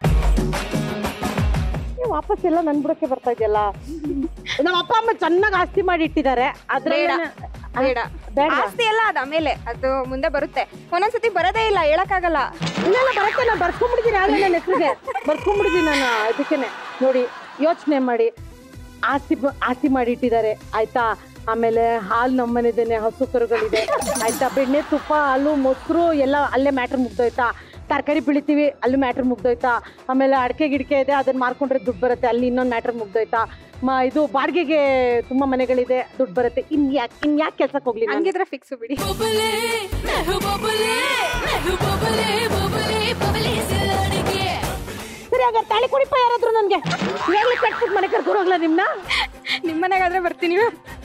ನೀವು ವಾಪಸ್ ಎಲ್ಲ ನನ್ ಬುಡಕ್ಕೆ ಬರ್ತಾ ಇದೆಯಲ್ಲ ನಮ್ಮ ಅಪ್ಪ ಅಮ್ಮ ಚೆನ್ನಾಗಿ ಆಸ್ತಿ ಮಾಡಿ ಇಟ್ಟಿದ್ದಾರೆ ಅದ್ರಲ್ಲಿ ಬೇಡ ಬೇಡ ಆಸ್ತಿ ಎಲ್ಲ ಅದ ಆಮೇಲೆ ಅದು ಮುಂದೆ ಬರುತ್ತೆ ಒಂದೊಂದ್ಸತಿ ಬರೋದೇ ಇಲ್ಲ ಹೇಳಕ್ಕಾಗಲ್ಲ ಇಲ್ಲ ಬರುತ್ತೆ ನಾನು ಬರ್ಸ್ಕೊಂಡ್ಬಿಡ್ತೀನಿ ಆಗಲೇ ನನ್ನ ಹೆಸರಿಗೆ ಬರ್ಸ್ಕೊಂಡ್ಬಿಡ್ತೀನಿ ನಾನು ಅದಕ್ಕೇನೆ ನೋಡಿ ಯೋಚನೆ ಮಾಡಿ ಆಸ್ತಿ ಬ- ಆಸ್ತಿ ಮಾಡಿ ಇಟ್ಟಿದ್ದಾರೆ ಆಯ್ತಾ ಆಮೇಲೆ ಹಾಲು ನಮ್ಮನೆದೇನೆ ಹಸು ಕರುಗಳಿದೆ ಆಯ್ತಾ ಬೆಣ್ಣೆ ತುಪ್ಪ ಹಾಲು ಮೊಸರು ಎಲ್ಲ ಅಲ್ಲೇ ಮ್ಯಾಟ್ರ್ ಮುಗ್ದೋಯ್ತಾ ತರಕಾರಿ ಬೆಳಿತೀವಿ ಅಲ್ಲಿ ಮ್ಯಾಟ್ರ್ ಮುಗ್ದೋಯ್ತಾ ಆಮೇಲೆ ಅಡಿಕೆ ಗಿಡಕೆ ಇದೆ ಅದನ್ನ ಮಾರ್ಕೊಂಡ್ರೆ ದುಡ್ಡು ಬರುತ್ತೆ ಅಲ್ಲಿ ಇನ್ನೊಂದು ಮ್ಯಾಟ್ರ್ ಮುಗ್ದೋಯ್ತಾ ಮ ಇದು ಬಾಡಿಗೆಗೆ ತುಂಬಾ ಮನೆಗಳಿದೆ ದುಡ್ಡು ಬರುತ್ತೆ ಇನ್ ಯಾಕೆ ಇನ್ ಯಾಕೆ ಕೆಲ್ಸಕ್ಕೆ ಹೋಗ್ಲಿ ನಾನು? ಹಂಗಿದ್ರೆ ಫಿಕ್ಸ್ ಬಿಡಿ बबले मैं हूँ बबले मैं हूँ बबले बबले बबले से लड़के ಸರಿ ಹಾಗಾದ್ರೆ ತಾಳಿ ಕುಡಿಪ ಯಾರಾದ್ರೂ ನನ್ಗೆ ಇವಾಗ್ಲೇ ಕಟ್ಬಿಟ್ಟು ಮನೆ ಕರ್ಕೊಂಡು ಹೋಗ್ಲಾ ನಿಮ್ನ ನಿಮ್ ಮನೆಗಾದ್ರೆ ಬರ್ತೀನಿ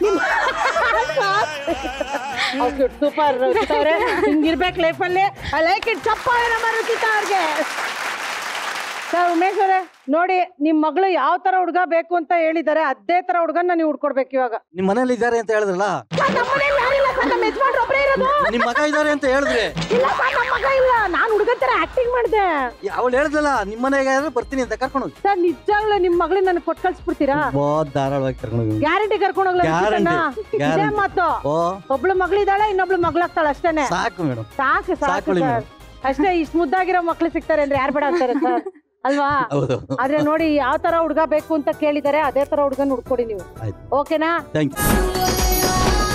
ಸೂಪರ್ ಅವ್ರೆ ಹಿಂಗಿರ್ಬೇಕು ಲೈಫಲ್ಲಿ ಐ ಲೈಕ್ ಇಟ್ ಚಪ್ಪಾಳೆ ನಮ್ಮ ರುಚಿತಾ ಅವ್ರಿಗೆ ಸರ್ ಉಮೇಶ್ ಅವರೇ ನೋಡಿ ನಿಮ್ ಮಗಳು ಯಾವ ತರ ಹುಡುಗ ಬೇಕು ಅಂತ ಹೇಳಿದ್ದಾರೆ ಅದೇ ತರ ಹುಡುಗನ್ನ ನೀವು ಹುಡ್ಕೊಡ್ಬೇಕು ಇವಾಗ ನಿಮ್ ಮನೇಲಿ ಇದ್ದಾರೆ ಅಂತ ಹೇಳಿದ್ರಲ್ಲ ಸರ್, ನಮ್ಮ ಮನೇಲಿ ಯಾರಿಲ್ಲ ಸರ್, ನಮ್ಮ ಯಜಮಾನ್ರು ಒಬ್ರೇ ಇರೋದು ನಿಮ್ ಮಗ ಇದ್ದಾರೆ ಅಂತ ಹೇಳಿದ್ರೆ ಇಲ್ಲ ಸರ್ ನಮ್ಮ ಮಗ ಇಲ್ಲ ನಾನು ಹುಡುಗನ್ ತರ ಆಕ್ಟಿಂಗ್ ಮಾಡಿದೆ ಅವಳು ಹೇಳಿದ್ಲಲ್ಲ ನಿಮ್ ಮನೆಗೆ ಬರ್ತೀನಿ ಅಂತ ಕರ್ಕೊಂಡು ಹೋಗಿ ಸರ್ ನಿಜಾಗ್ಲೂ ನಿಮ್ ಮಗಳನ್ನ ನನಗೆ ಕೊಟ್ಟು ಕಳ್ಸ್ಬಿಡ್ತೀರಾ ಬಹುತ್ ಧಾರಾಳವಾಗಿ ಕರ್ಕೊಂಡು ಹೋಗಿ ಗ್ಯಾರಂಟಿ ಕರ್ಕೊಂಡು ಹೋಗ್ಲಾ Guarantee, ಇದೇ guarantee. ಮಾತು ಓ ಒಬ್ಳು ಮಗಳಿದ್ದಾಳೆ ಇನ್ನೊಬ್ಳು ಮಗಳಾಗ್ತಾಳೆ ಅಷ್ಟೇನೆ ಸಾಕು ಮೇಡಮ್ ಸಾಕು ಸಾಕು ಸಾಕೊಳ್ಳಿ ಸರ್ ಅಷ್ಟೇ ಇಷ್ಟ ಮುದ್ದಾಗಿರೋ ಮಕ್ಳು ಸಿಗ್ತಾರೆ ಅಂದ್ರೆ ಯಾರು ಬೇಡ ಅಂತಾರೆ ಸರ್ ಅಲ್ವಾ ಹೌದು ಆದ್ರೆ ನೋಡಿ ಯಾವ ತರ ಹುಡುಗ ಬೇಕು ಅಂತ ಕೇಳಿದಾರೆ ಅದೇ ತರ ಹುಡುಗನ್ ಹುಡ್ಕೊಡಿ ನೀವು ಆಯ್ತು ಓಕೆನಾ ಥ್ಯಾಂಕ್ ಯು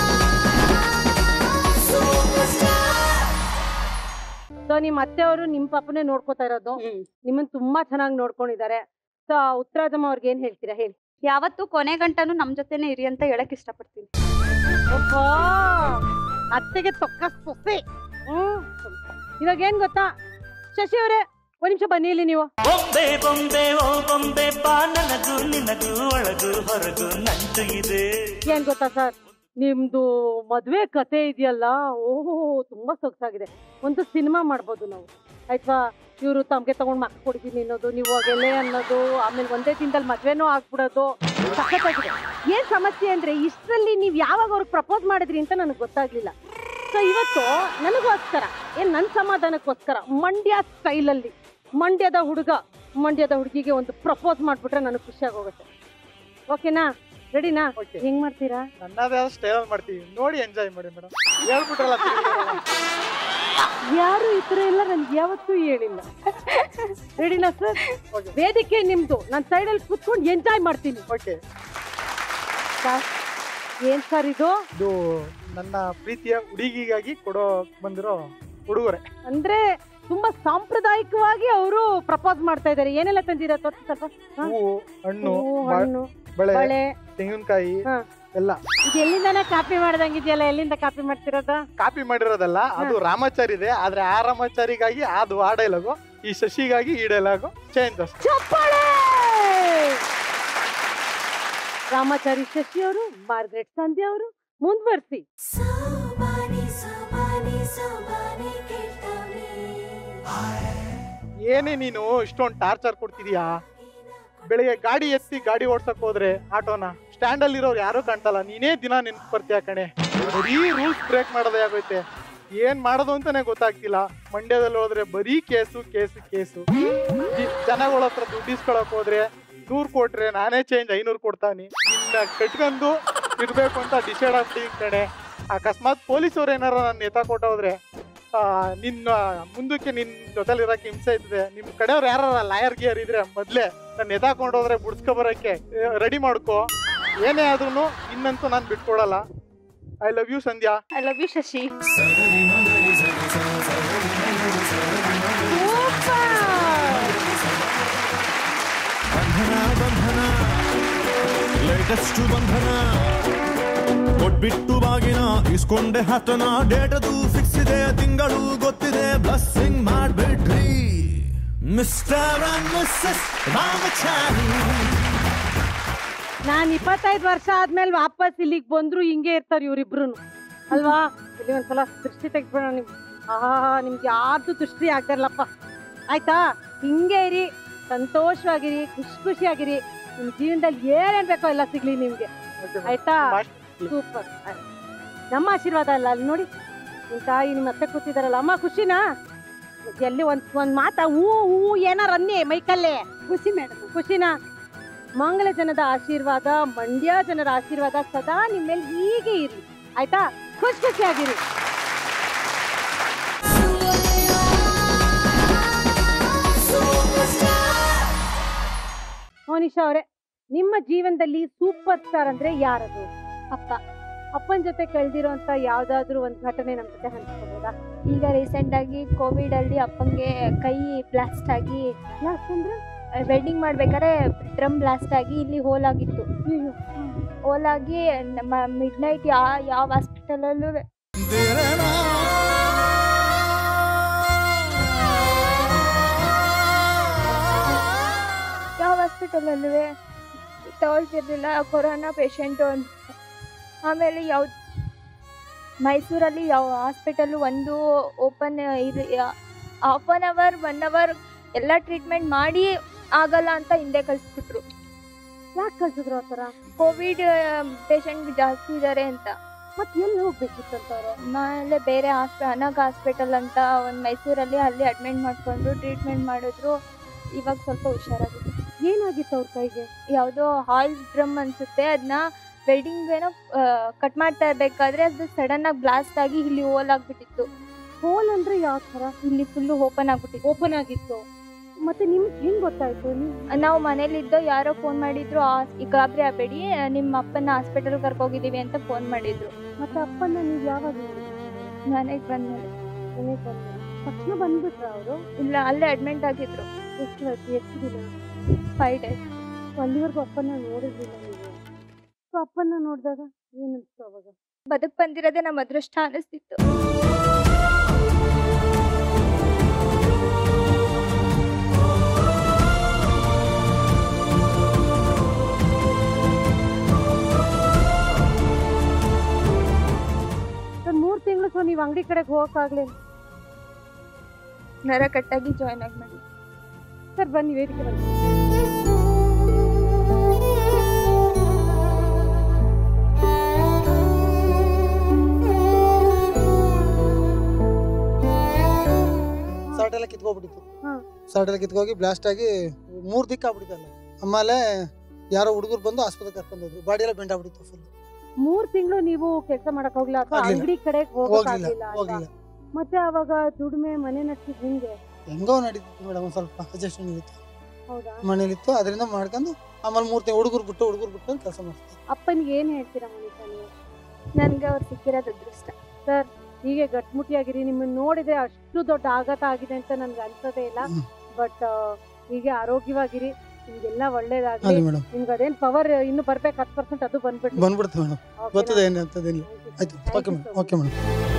ಸೊ ನಿಮ್ ಅತ್ತೆಯವರು ನಿಮ್ ಪಾಪನೇ ನೋಡ್ಕೋತಾ ಇರೋದು ನಿಮ್ಮನ್ ತುಂಬಾ ಚೆನ್ನಾಗಿ ನೋಡ್ಕೊಂಡಿದ್ದಾರೆ ಸೊ ಉತ್ತರಾಜಮ್ಮ ಅವ್ರಿಗೆ ಏನ್ ಹೇಳ್ತೀರಾ ಹೇಳಿ ಯಾವತ್ತು ಕೊನೆ ಗಂಟನು ನಮ್ ಜೊತೆನೆ ಇರಿ ಅಂತ ಹೇಳಕ್ ಇಷ್ಟಪಡ್ತೀನಿ ಒಬ್ಬಾ, ಅತ್ತೆಗೆ ತೊಕ್ಕ ಸೊಸೆ ಹ್ಮ್ ಇವಾಗ ಏನ್ ಗೊತ್ತಾ ಶಶಿ ಅವರೇ ಒಂದ್ ನಿಮಿಷ ಬನ್ನಿ ಇಲ್ಲಿ ನೀವು ಬೊಂಬೆ ಬೊಂಬೆ ಓ ಬೊಂಬೆ ಬಾ ನನಗೂ ನಿನಗೂ ಒಳಗು ಹೊರಗು ನಂಟು ಇದೆ ಏನ್ ಗೊತ್ತಾ ಸರ್ ನಿಮ್ದು ಮದ್ವೆ ಕತೆ ಇದೆಯಲ್ಲ ಓಹೋ ತುಂಬಾ ಸೊಗಸಾಗಿದೆ ಒಂದು ಸಿನಿಮಾ ಮಾಡ್ಬೋದು ನಾವು ಆಯ್ತಾ ಇವರು ತಮ್ಗೆ ತಗೊಂಡ್ ಮಕ್ಕ ಕೊಡ್ತೀನಿ ಅನ್ನೋದು ನೀವು ಅಗೆಲೆ ಅನ್ನೋದು ಆಮೇಲೆ ಒಂದೇ ದಿನದಲ್ಲಿ ಮದ್ವೆನೂ ಆಗ್ಬಿಡೋದು ಸಖತ್ತಾಗಿದೆ ಏನ್ ಸಮಸ್ಯೆ ಅಂದ್ರೆ ಇಷ್ಟರಲ್ಲಿ ನೀವು ಯಾವಾಗ ಅವ್ರಿಗೆ ಪ್ರಪೋಸ್ ಮಾಡಿದ್ರಿ ಅಂತ ನನಗೆ ಗೊತ್ತಾಗ್ಲಿಲ್ಲ ಸೊ ಇವತ್ತು ನನಗೋಸ್ಕರ ಏನ್ ನನ್ನ ಸಮಾಧಾನಕ್ಕೋಸ್ಕರ ಮಂಡ್ಯ ಸ್ಟೈಲಲ್ಲಿ ಮಂಡ್ಯದ ಹುಡುಗ ಮಂಡ್ಯದ ಹುಡುಗಿಗೆ ಒಂದು ಪ್ರಪೋಸ್ ಮಾಡ್ಬಿಟ್ರೆ ನನಗೆ ಖುಷಿಯಾಗಿ ಹೋಗುತ್ತೆ ಓಕೆನಾ ರೆಡಿನಾ ಹೆಂಗ್ ಮಾಡ್ತೀರಾ ನನ್ನದೇ ಆದ ಸ್ಟೈಲ್ ಮಾಡ್ತೀವಿ ನೋಡಿ ಎಂಜಾಯ್ ಮಾಡಿ ಮೇಡಮ್ ಹೇಳ್ಬಿಟ್ರಲ್ಲ ತಿರ್ಗಿ. ಯಾರು ಈ ತರ ಎಲ್ಲ ನನ್ಗೆ ಯಾವತ್ತೂ ಹೇಳಿಲ್ಲ ರೆಡಿನಾ ಸರ್ ವೇದಿಕೆ ನಿಮ್ದು ನಾನು ಸೈಡಲ್ಲಿ ಕುತ್ಕೊಂಡು ಎಂಜಾಯ್ ಮಾಡ್ತೀನಿ ಓಕೆ ಸರ್ ಏನ್ ಸರ್ ಇದು ಇದು ನನ್ನ ಪ್ರೀತಿಯ ಹುಡುಗಿಗಾಗಿ ಕೊಡೋ ಬಂದಿರೋ ಉಡುಗೊರೆ ಅಂದ್ರೆ ತುಂಬಾ ಸಾಂಪ್ರದಾಯಿಕವಾಗಿ ಅವರು ಪ್ರಪೋಸ್ ಮಾಡ್ತಾ ಇದ್ದಾರೆ ಏನೆಲ್ಲ ತಂದಿರ ತೋರಿಸಿ ಸ್ವಲ್ಪ ಹಾ? ಹೂವು ಹಣ್ಣು ಹೂವು, ಬಾ- ಹಣ್ಣು ಬಳೆ ಬಳೆ ತೆಂಗಿನಕಾಯಿ ಹಾ. ಎಲ್ಲ ಇದು ಎಲ್ಲಿಂದನ ಕಾಪಿ ಮಾಡ್ದಂಗಿದೆಯಲ್ಲ ಎಲ್ಲಿಂದ ಕಾಪಿ ಮಾಡ್ತಿರೋದು ಕಾಪಿ ಮಾಡಿರೋದಲ್ಲ ಅದು ರಾಮಾಚಾರಿ ಇದೆ ಆದ್ರೆ ಆ ರಾಮಾಚಾರಿಗಾಗಿ ಅದು ಆ ಡೈಲಾಗು ಈ ಶಶಿಗಾಗಿ ಈ ಡೈಲಾಗು ಚೇಂಜ್ ಅಷ್ಟೇ ಚಪ್ಪಾಳೆ ರಾಮಾಚಾರಿ ಶಶಿ ಅವರು ಮಾರ್ಗ್ರೆಟ್ ಸಂಧ್ಯಾ ಅವರು ಮುಂದುವರಿಸಿ ಏನೇ ನೀನು ಇಷ್ಟೊಂದು ಟಾರ್ಚರ್ ಕೊಡ್ತಿದ್ಯಾ ಬೆಳಿಗ್ಗೆ ಗಾಡಿ ಎತ್ತಿ ಗಾಡಿ ಓಡ್ಸಕ್ ಹೋದ್ರೆ ಆಟೋನ ಸ್ಟ್ಯಾಂಡ್ ಅಲ್ಲಿ ಇರೋರು ಯಾರು ಕಾಣ್ತಲ್ಲ ನೀನೇ ದಿನ ನೆನ್ಪು ಬರ್ತೀಯ ಕಣೆ ಬರೀ ರೂಲ್ಸ್ ಬ್ರೇಕ್ ಮಾಡೋದೇ ಆಗೋಯ್ತೆ ಏನ್ ಮಾಡೋದು ಅಂತಾನೆ ಗೊತ್ತಾಗ್ತಿಲ್ಲ ಮಂಡ್ಯದಲ್ಲಿ ಹೋದ್ರೆ ಬರೀ ಕೇಸು ಕೇಸು ಕೇಸು ಈ ಜನಗಳ ಹತ್ರ ದುಡ್ಡು ಇಸ್ಕೊಳಕ್ ಹೋದ್ರೆ ನೂರ್ ಕೊಟ್ರೆ ನಾನೇ ಚೇಂಜ್ ಐನೂರು ಕೊಡ್ತಾನಿ ನಿನ್ನ ಕಟ್ಕೊಂಡು ಇರ್ಬೇಕು ಅಂತ ಡಿಸೈಡ್ ಆಗ್ಬಿಟ್ಟಿದ್ದೀನಿ ಕಣೆ ಅಕಸ್ಮಾತ್ ಪೊಲೀಸವ್ರು ಏನಾರ ನನ್ನ ಎತ್ತ ಕೊಟ್ಟೋದ್ರೆ ಆ, ನಿನ್ನ ಮುಂದಕ್ಕೆ ನಿನ್ ಜೊತೆಲಿ ಇರಕ್ಕೆ ಹಿಂಸೆ ಇರ್ತದೆ ನಿಮ್ ಕಡೆಯವ್ರು ಯಾರ ಲಾಯರ್ ಗಿಯರ್ ಇದ್ರೆ ಮೊದ್ಲೇ ನನ್ನ ಎತ್ತಾಕೊಂಡು ಹೋದ್ರೆ ಬುಡ್ಸ್ಕೊ ಬರಕ್ಕೆ ರೆಡಿ ಮಾಡ್ಕೋ ಏನೇ ಆದ್ರೂ ಇನ್ನಂತೂ ನಾನು ಬಿಟ್ಕೊಡಲ್ಲ I love you Sandhya I love you Shashi Bandhana Bandhana latest ಬಂಧನ ಕೊಟ್ಬಿಟ್ಟು ಬಾಗಿನ ಇಸ್ಕೊಂಡೆ ಹತನ ಡೇಟದು ಫಿಕ್ಸ್ ಇದೆ ತಿಂಗಳು ಗೊತ್ತಿದೆ ಬ್ಲಸ್ಸಿಂಗ್ ಮಾಡ್ಬಿಡ್ರಿ ಮಿಸ್ಟರ್ ಅಂಡ್ ಮಿಸ್ಸಸ್ ರಾಮಚಾರಿ ನಾನ್ ಇಪ್ಪತ್ತೈದು ವರ್ಷ ಆದ್ಮೇಲೆ ವಾಪಸ್ ಇಲ್ಲಿಗೆ ಬಂದ್ರು ಹಿಂಗೆ ಇರ್ತಾರ ಇವ್ರಿಬ್ರು ಅಲ್ವಾ ಇಲ್ಲಿ ಒಂದ್ಸಲ ದೃಷ್ಟಿ ತೆಗ್ದ್ಬಿಡೋಣ ನಿಮ್ ಆಹಾ ನಿಮ್ಗೆ ಯಾರ್ದು ದೃಷ್ಟಿ ಆಗ್ತಾರಲ್ಲಪ್ಪ ಆಯ್ತಾ ಹಿಂಗೆ ಇರಿ ಸಂತೋಷವಾಗಿರಿ ಖುಷಿ ಖುಷಿಯಾಗಿರಿ ನಿಮ್ ಜೀವನದಲ್ಲಿ ಏನೇನ್ ಬೇಕೋ ಎಲ್ಲ ಸಿಗ್ಲಿ ನಿಮ್ಗೆ ಆಯ್ತಾ ಸೂಪರ್ ನಮ್ಮ ಆಶೀರ್ವಾದ ಅಲ್ಲ ಅಲ್ಲಿ ನೋಡಿ ನಿಮ್ ತಾಯಿ ನಿಮ್ಮ ಅತ್ತೆ ಕೂತಿದಾರಲ್ಲ ಅಮ್ಮ ಖುಷಿನಾ ಎಲ್ಲಿ ಒಂದ್ ಒಂದ್ ಮಾತ ಹೂ ಹೂ ಏನಾರ ಅನ್ನಿ ಮೈಕಲ್ಲೇ ಖುಷಿ ಮೇಡಮ್ ಖುಷಿನಾ ಮಂಗಲ ಜನದ ಆಶೀರ್ವಾದ ಮಂಡ್ಯ ಜನರ ಆಶೀರ್ವಾದ ಸದಾ ನಿಮ್ಮ ಮೇಲೆ ಹೀಗೆ ಇರ್ಲಿ ಆಯ್ತಾ ಖುಷಿ ಖುಷಿಯಾಗಿರಿ ಮೋನಿಶಾ ಅವರೇ ನಿಮ್ಮ ಜೀವನದಲ್ಲಿ ಸೂಪರ್ ಸ್ಟಾರ್ ಅಂದ್ರೆ ಯಾರದು ಅಪ್ಪ ಅಪ್ಪನ ಜೊತೆ ಕಳ್ದಿರೋಂತ ಯಾವ್ದಾದ್ರು ಒಂದ್ ಘಟನೆ ನಮ್ ಜೊತೆ ಹಂಚ್ಕೋಬೋದಾ ಈಗ ರೀಸೆಂಟ್ ಆಗಿ ಕೋವಿಡ್ ಅಲ್ಲಿ ಅಪ್ಪಂಗೆ ಕೈ ಬ್ಲಾಸ್ಟ್ ಆಗಿ ಬ್ಲಾಸ್ಟ್ ಅಂದ್ರೆ ವೆಡ್ಡಿಂಗ್ ಮಾಡ್ಬೇಕಾದ್ರೆ ಡ್ರಮ್ ಬ್ಲಾಸ್ಟ್ ಆಗಿ ಇಲ್ಲಿ ಹೋಲ್ ಆಗಿತ್ತು ಹೋಲ್ ಆಗಿ ನಮ್ಮ ಮಿಡ್ ನೈಟ್ ಯಾ ಯಾವ ಹಾಸ್ಪಿಟಲಲ್ಲೂ ಯಾವ ಹಾಸ್ಪಿಟಲಲ್ಲೂ ತಗೊಳ್ತಿರ್ಲಿಲ್ಲ ಕೊರೋನಾ ಪೇಷಂಟು ಅಂತ ಆಮೇಲೆ ಯಾವ ಮೈಸೂರಲ್ಲಿ ಯಾವ ಹಾಸ್ಪಿಟಲ್ಲು ಒಂದು ಓಪನ್ ಇರ್ half an hour one hour ಎಲ್ಲ ಟ್ರೀಟ್ಮೆಂಟ್ ಮಾಡಿ ಆಗಲ್ಲ ಅಂತ ಹಿಂದೆ ಕಳಿಸ್ಬಿಟ್ರು ಯಾಕೆ ಕಳ್ಸಿದ್ರು ಆತರ ಕೋವಿಡ್ ಪೇಷಂಟ್ ಜಾಸ್ತಿ ಇದ್ದಾರೆ ಅಂತ ಮತ್ತೆ ಎಲ್ಲಿ ಹೋಗ್ಬೇಕಿತ್ತಂತವ್ರು ಆಮೇಲೆ ಬೇರೆ ಹಾಸ್ಪ ಅನಾಗ್ ಹಾಸ್ಪಿಟಲ್ ಅಂತ ಒಂದು ಮೈಸೂರಲ್ಲಿ ಅಲ್ಲಿ ಅಡ್ಮಿಟ್ ಮಾಡಿಕೊಂಡು ಟ್ರೀಟ್ಮೆಂಟ್ ಮಾಡಿದ್ರು ಇವಾಗ ಸ್ವಲ್ಪ ಹುಷಾರಾಗಿದೆ ಏನಾಗಿತ್ತು ಅವ್ರ ಕೈಗೆ ಯಾವುದೋ ಹಾಲ್ ಡ್ರಮ್ ಅನ್ಸುತ್ತೆ ಅದನ್ನ ವೆಲ್ಡಿಂಗ್ ಏನೋ ಕಟ್ ಮಾಡ್ತಾ ಇರ್ಬೇಕಾದ್ರೆ ಅದು ಸಡನ್ ಆಗಿ ಬ್ಲಾಸ್ಟ್ ಆಗಿ ಇಲ್ಲಿ ಹೋಲ್ ಆಗ್ಬಿಟ್ಟಿತ್ತು ಹೋಲ್ ಅಂದ್ರೆ ಯಾವ ತರ ಇಲ್ಲಿ ಫುಲ್ಲು ಓಪನ್ ಆಗ್ಬಿಟ್ಟಿತ್ತು ಓಪನ್ ಆಗಿತ್ತು ಮತ್ತೆ ನಿಮ್ಗೆ ಹೆಂಗ್ ಗೊತ್ತಾಯ್ತು ನೀವು ನಾವು ಮನೇಲಿದ್ದೋ ಯಾರೋ ಫೋನ್ ಮಾಡಿದ್ರು "ಆ- ಈ ಗಾಬರಿ ಆಗಬೇಡಿ ನಿಮ್ಮ ಅಪ್ಪನ ಹಾಸ್ಪಿಟಲ್ ಕರ್ಕೋಗಿದ್ದೀವಿ ಅಂತ ಫೋನ್ ಮಾಡಿದ್ರು ಮತ್ತೆ ಅಪ್ಪನ ನೀವು ಯಾವಾಗ ಮನೆಗೆ ಬಂದ್ಮೇಲೆ ಮನೆಗೆ ಬಂದ್ರು ತಕ್ಷಣ ಬಂದ್ಬಿಟ್ರ ಅವರು ಇಲ್ಲ ಅಲ್ಲೇ ಅಡ್ಮಿಟ್ ಆಗಿದ್ರು ಎಷ್ಟು ಹೊತ್ತು ಎಷ್ಟು ದಿನ ಫೈವ್ ಡೇಸ್ ಅಲ್ಲಿವರೆಗೂ ಅಪ್ಪನ ನೋಡಿರ್ಲಿಲ್ಲ ನೀವು ಸೊ ಅಪ್ಪನ ನೋಡಿದಾಗ ಏನ್ ಅನ್ಸ್ತು ಅವಾಗ ಬದುಕ್ ಬಂದಿರೋದೇ ನಮ್ಮ ಅದೃಷ್ಟ ಅನಿಸ್ತಿತ್ತು ಸರ್ ಮೂರ್ ತಿಂಗಳು ಸೊ ನೀವು ಅಂಗಡಿ ಕಡೆಗೆ ಹೋಗಕ್ಕಾಗ್ಲಿಲ್ಲ ನರ ಕಟ್ಟಾಗಿ ಜಾಯ್ನ್ ಆಗಿ ಮಾಡಿ ಸರ್ ಬನ್ನಿ ವೇದಿಕೆ ಬನ್ನಿ ಸರ್ಟ್ ಎಲ್ಲ ಕಿತ್ಕೊಬಿಟ್ಟಿತ್ತು ಹಾ. ಸರ್ಟ್ ಎಲ್ಲ ಕಿತ್ಕೋಗಿ ಬ್ಲಾಸ್ಟ್ ಆಗಿ ಮೂರ್ ದಿಕ್ಕ ಆಗ್ಬಿಟ್ಟಿತ್ತು ಅಲ್ಲಿ ಆಮೇಲೆ ಯಾರೋ ಹುಡುಗರು ಬಂದು ಆಸ್ಪತ್ರೆಗೆ ಕರ್ಕೊಂಡು ಹೋದ್ರು ಬಾಡಿ ಎಲ್ಲ ಬೆಂಡ್ ಆಗ್ಬಿಟ್ಟಿತ್ತು ಫುಲ್ ಮೂರ್ ತಿಂಗಳು ನೀವು ಕೆಲಸ ಮಾಡಕ್ ಹೋಗ್ಲಿಲ್ಲ ಅಥವಾ ಆಗ್ಲಿಲ್ಲ. ಅಂಗಡಿ ಕಡೆಗೆ ಹೋಗ್ಲಿಲ್ಲ ಹೋಗಕ್ಕಾಗ್ಲಿಲ್ಲ ಅಲ್ವಾ? ಹೋಗ್ಲಿಲ್ಲ ಮತ್ತೆ ಅವಾಗ ದುಡಿಮೆ ಮನೆ ನಡ್ಸಿದ್ ಹೆಂಗೆ ಹೆಂಗೋ ನಡೀತಿತ್ತು ಮೇಡಮ್ ಒಂದ್ ಸ್ವಲ್ಪ ಅಡ್ಜಸ್ಟ್ಮೆಂಟ್ ಇತ್ತು ಹೌದಾ ಮನೇಲಿತ್ತು ಅದರಿಂದ ಮಾಡ್ಕೊಂಡು ಆಮೇಲೆ ಮೂರ್ ತಿಂಗಳು ಹುಡುಗರು ಬಿಟ್ಟು ಹುಡುಗರು ಬಿಟ್ಟು ಕೆಲಸ ಮಾಡ್ತಾರೆ ಅಪ್ಪನಿಗೆ ಏನ್ ಹೇಳ್ತೀರಾ ಮನೀಷಾ ನೀವು ನನ್ಗೆ ಅವ್ರು ಸಿಕ್ಕಿರೋದು ಅದೃಷ್ಟ ಸರ್ ಹೀಗೆ ಗಟ್ಮುಟ್ಟಿಯಾಗಿರಿ ನಿಮ್ಮನ್ನ ನೋಡಿದ್ರೆ ಅಷ್ಟು ದೊಡ್ಡ ಆಘಾತ ಆಗಿದೆ ಅಂತ ನನ್ಗೆ ಅನ್ಸೋದೇ ಇಲ್ಲ ಬಟ್ ಹೀಗೆ ಆರೋಗ್ಯವಾಗಿರಿ ನಿಮ್ಗೆಲ್ಲ ಒಳ್ಳೇದಾಗ್ಲಿ ಆಗ್ಲಿ madam. ನಿಮ್ಗೆ ಅದೇನ್ ಪವರ್ ಇನ್ನು ಬರ್ಬೇಕು ಹತ್ತು ಪರ್ಸೆಂಟ್ ಅದು ಬಂದ್ಬಿಟ್ಟು ಬಂದ್ಬಿಡ್ತು ಮೇಡಮ್ ಗೊತ್ತದೆ ಏನು ಅಂತದೇನಿಲ್ಲ ಆಯ್ತು okay madam okay madam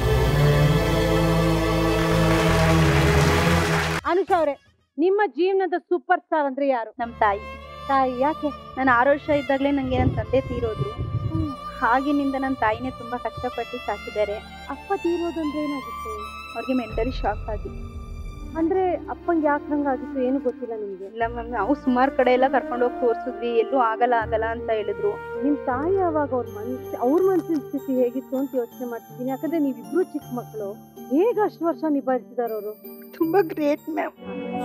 Anusha ಅವರೇ ನಿಮ್ಮ ಜೀವನದ ಸೂಪರ್ ಸ್ಟಾರ್ ಅಂದ್ರೆ ಯಾರು ನಮ್ಮ ತಾಯಿ ತಾಯಿ ಯಾಕೆ ನಾನು ಆರು ವರ್ಷ ಇದ್ದಾಗಲೇ ನನಗೆ ನನ್ನ ತಂದೆ ತೀರೋದ್ರು ಆಗಿನಿಂದ ನನ್ನ ತಾಯಿನೇ ತುಂಬಾ ಕಷ್ಟಪಟ್ಟು ಸಾಕಿದ್ದಾರೆ ಅಪ್ಪ ತೀರೋದಂದ್ರೆ ಏನಾಗಿತ್ತು ಅವ್ರಿಗೆ ಮೆಂಟಲಿ ಶಾಕ್ ಆಗಿ ಅಂದ್ರೆ ಅಪ್ಪಂಗೆ ಯಾಕೆ ಹಂಗಾಗಿತ್ತು ಏನು ಗೊತ್ತಿಲ್ಲ ನಿಮ್ಗೆ ಇಲ್ಲ ಮ್ಯಾಮ್ ನಾವು ಸುಮಾರು ಕಡೆ ಎಲ್ಲ ಕರ್ಕೊಂಡು ಹೋಗಿ ತೋರಿಸಿದ್ವಿ ಎಲ್ಲೂ ಆಗಲ್ಲ ಆಗಲ್ಲ ಅಂತ ಹೇಳಿದ್ರು ನಿಮ್ ತಾಯಿ ಅವಾಗ ಅವ್ರ ಮನ್ಸ್ ಅವ್ರ ಮನಸ್ಸಿನ ಸ್ಥಿತಿ ಹೇಗಿತ್ತು ಅಂತ ಯೋಚನೆ ಮಾಡ್ತಿದ್ದೀನಿ ಯಾಕಂದ್ರೆ ನೀವಿಬ್ರು ಚಿಕ್ಕ ಮಕ್ಕಳು ಹೇಗೆ ಅಷ್ಟು ವರ್ಷ ನಿಭಾಯಿಸಿದಾರ ಅವರು ತುಂಬಾ ಗ್ರೇಟ್ ಮ್ಯಾಮ್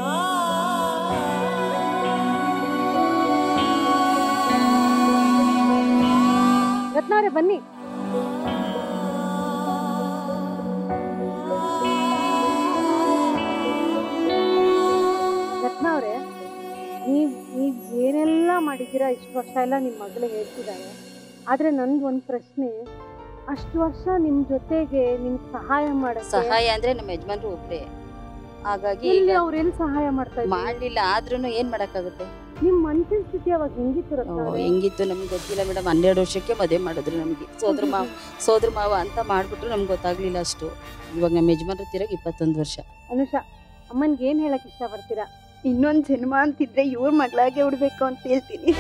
ರತ್ನಾವ್ರೆ ಬನ್ನಿ ರತ್ನ ಅವ್ರೆ ನೀವ್ ನೀವ್ ಏನೆಲ್ಲ ಮಾಡಿದ್ದೀರಾ ಇಷ್ಟು ವರ್ಷ ಎಲ್ಲ ನಿಮ್ ಮಗಳು ಹೇಳ್ತಿದ್ದಾರೆ ಆದ್ರೆ ನಂದು ಒಂದ್ ಪ್ರಶ್ನೆ ಅಷ್ಟು ವರ್ಷ ನಿಮ್ ಜೊತೆಗೆ ನಿಮ್ ಸಹಾಯ ಮಾಡಕ್ಕೆ ಸಹಾಯ ಅಂದ್ರೆ ನಮ್ಮ ಯಜಮಾನ್ರು ಒಬ್ರೇ ಹಾಗಾಗಿ ಎಲ್ಲಿ ಈಗ ಅವ್ರು ಎಲ್ಲಿ ಸಹಾಯ ಮಾಡ್ತಾ ಇದ್ರು ಮಾಡ್ಲಿಲ್ಲ ಆದ್ರೂನು ಏನ್ ಮಾಡಕ್ಕಾಗುತ್ತೆ ನಿಮ್ ಮನ್ಸಿನ ಸ್ಥಿತಿ ಅವಾಗ ಹೆಂಗಿತ್ತು ರತ್ನ ಓ, ಅವ್ರೆ? ಹೆಂಗಿತ್ತು ನಮ್ಗೆ ಗೊತ್ತಿಲ್ಲ ಮೇಡಮ್ ಹನ್ನೆರಡು ವರ್ಷಕ್ಕೆ ಮದುವೆ ಮಾಡಿದ್ರು ನಮಗೆ ಸೋದ್ರ ಮಾವ ಸೋದ್ರ ಮಾವ ಅಂತ ಮಾಡ್ಬಿಟ್ರು ನಮ್ಗೆ ಗೊತ್ತಾಗ್ಲಿಲ್ಲ ಅಷ್ಟು ಇವಾಗ ನಮ್ಮ ಯಜಮಾನ್ರು ತಿರಾಗಿ ಇಪ್ಪತ್ತೊಂದು ವರ್ಷ ಅನುಷಾ ಅಮ್ಮನ್ಗೆ ಏನ್ ಹೇಳಕ್ ಇಷ್ಟ ಪಡ್ತೀರಾ ಇನ್ನೊಂದ್ ಜನ್ಮ ಅಂತಿದ್ರೆ ಇವ್ರ ಮಗಳಾಗೆ ಉಡ್ಬೇಕು ಅಂತ ಹೇಳ್ತೀನಿ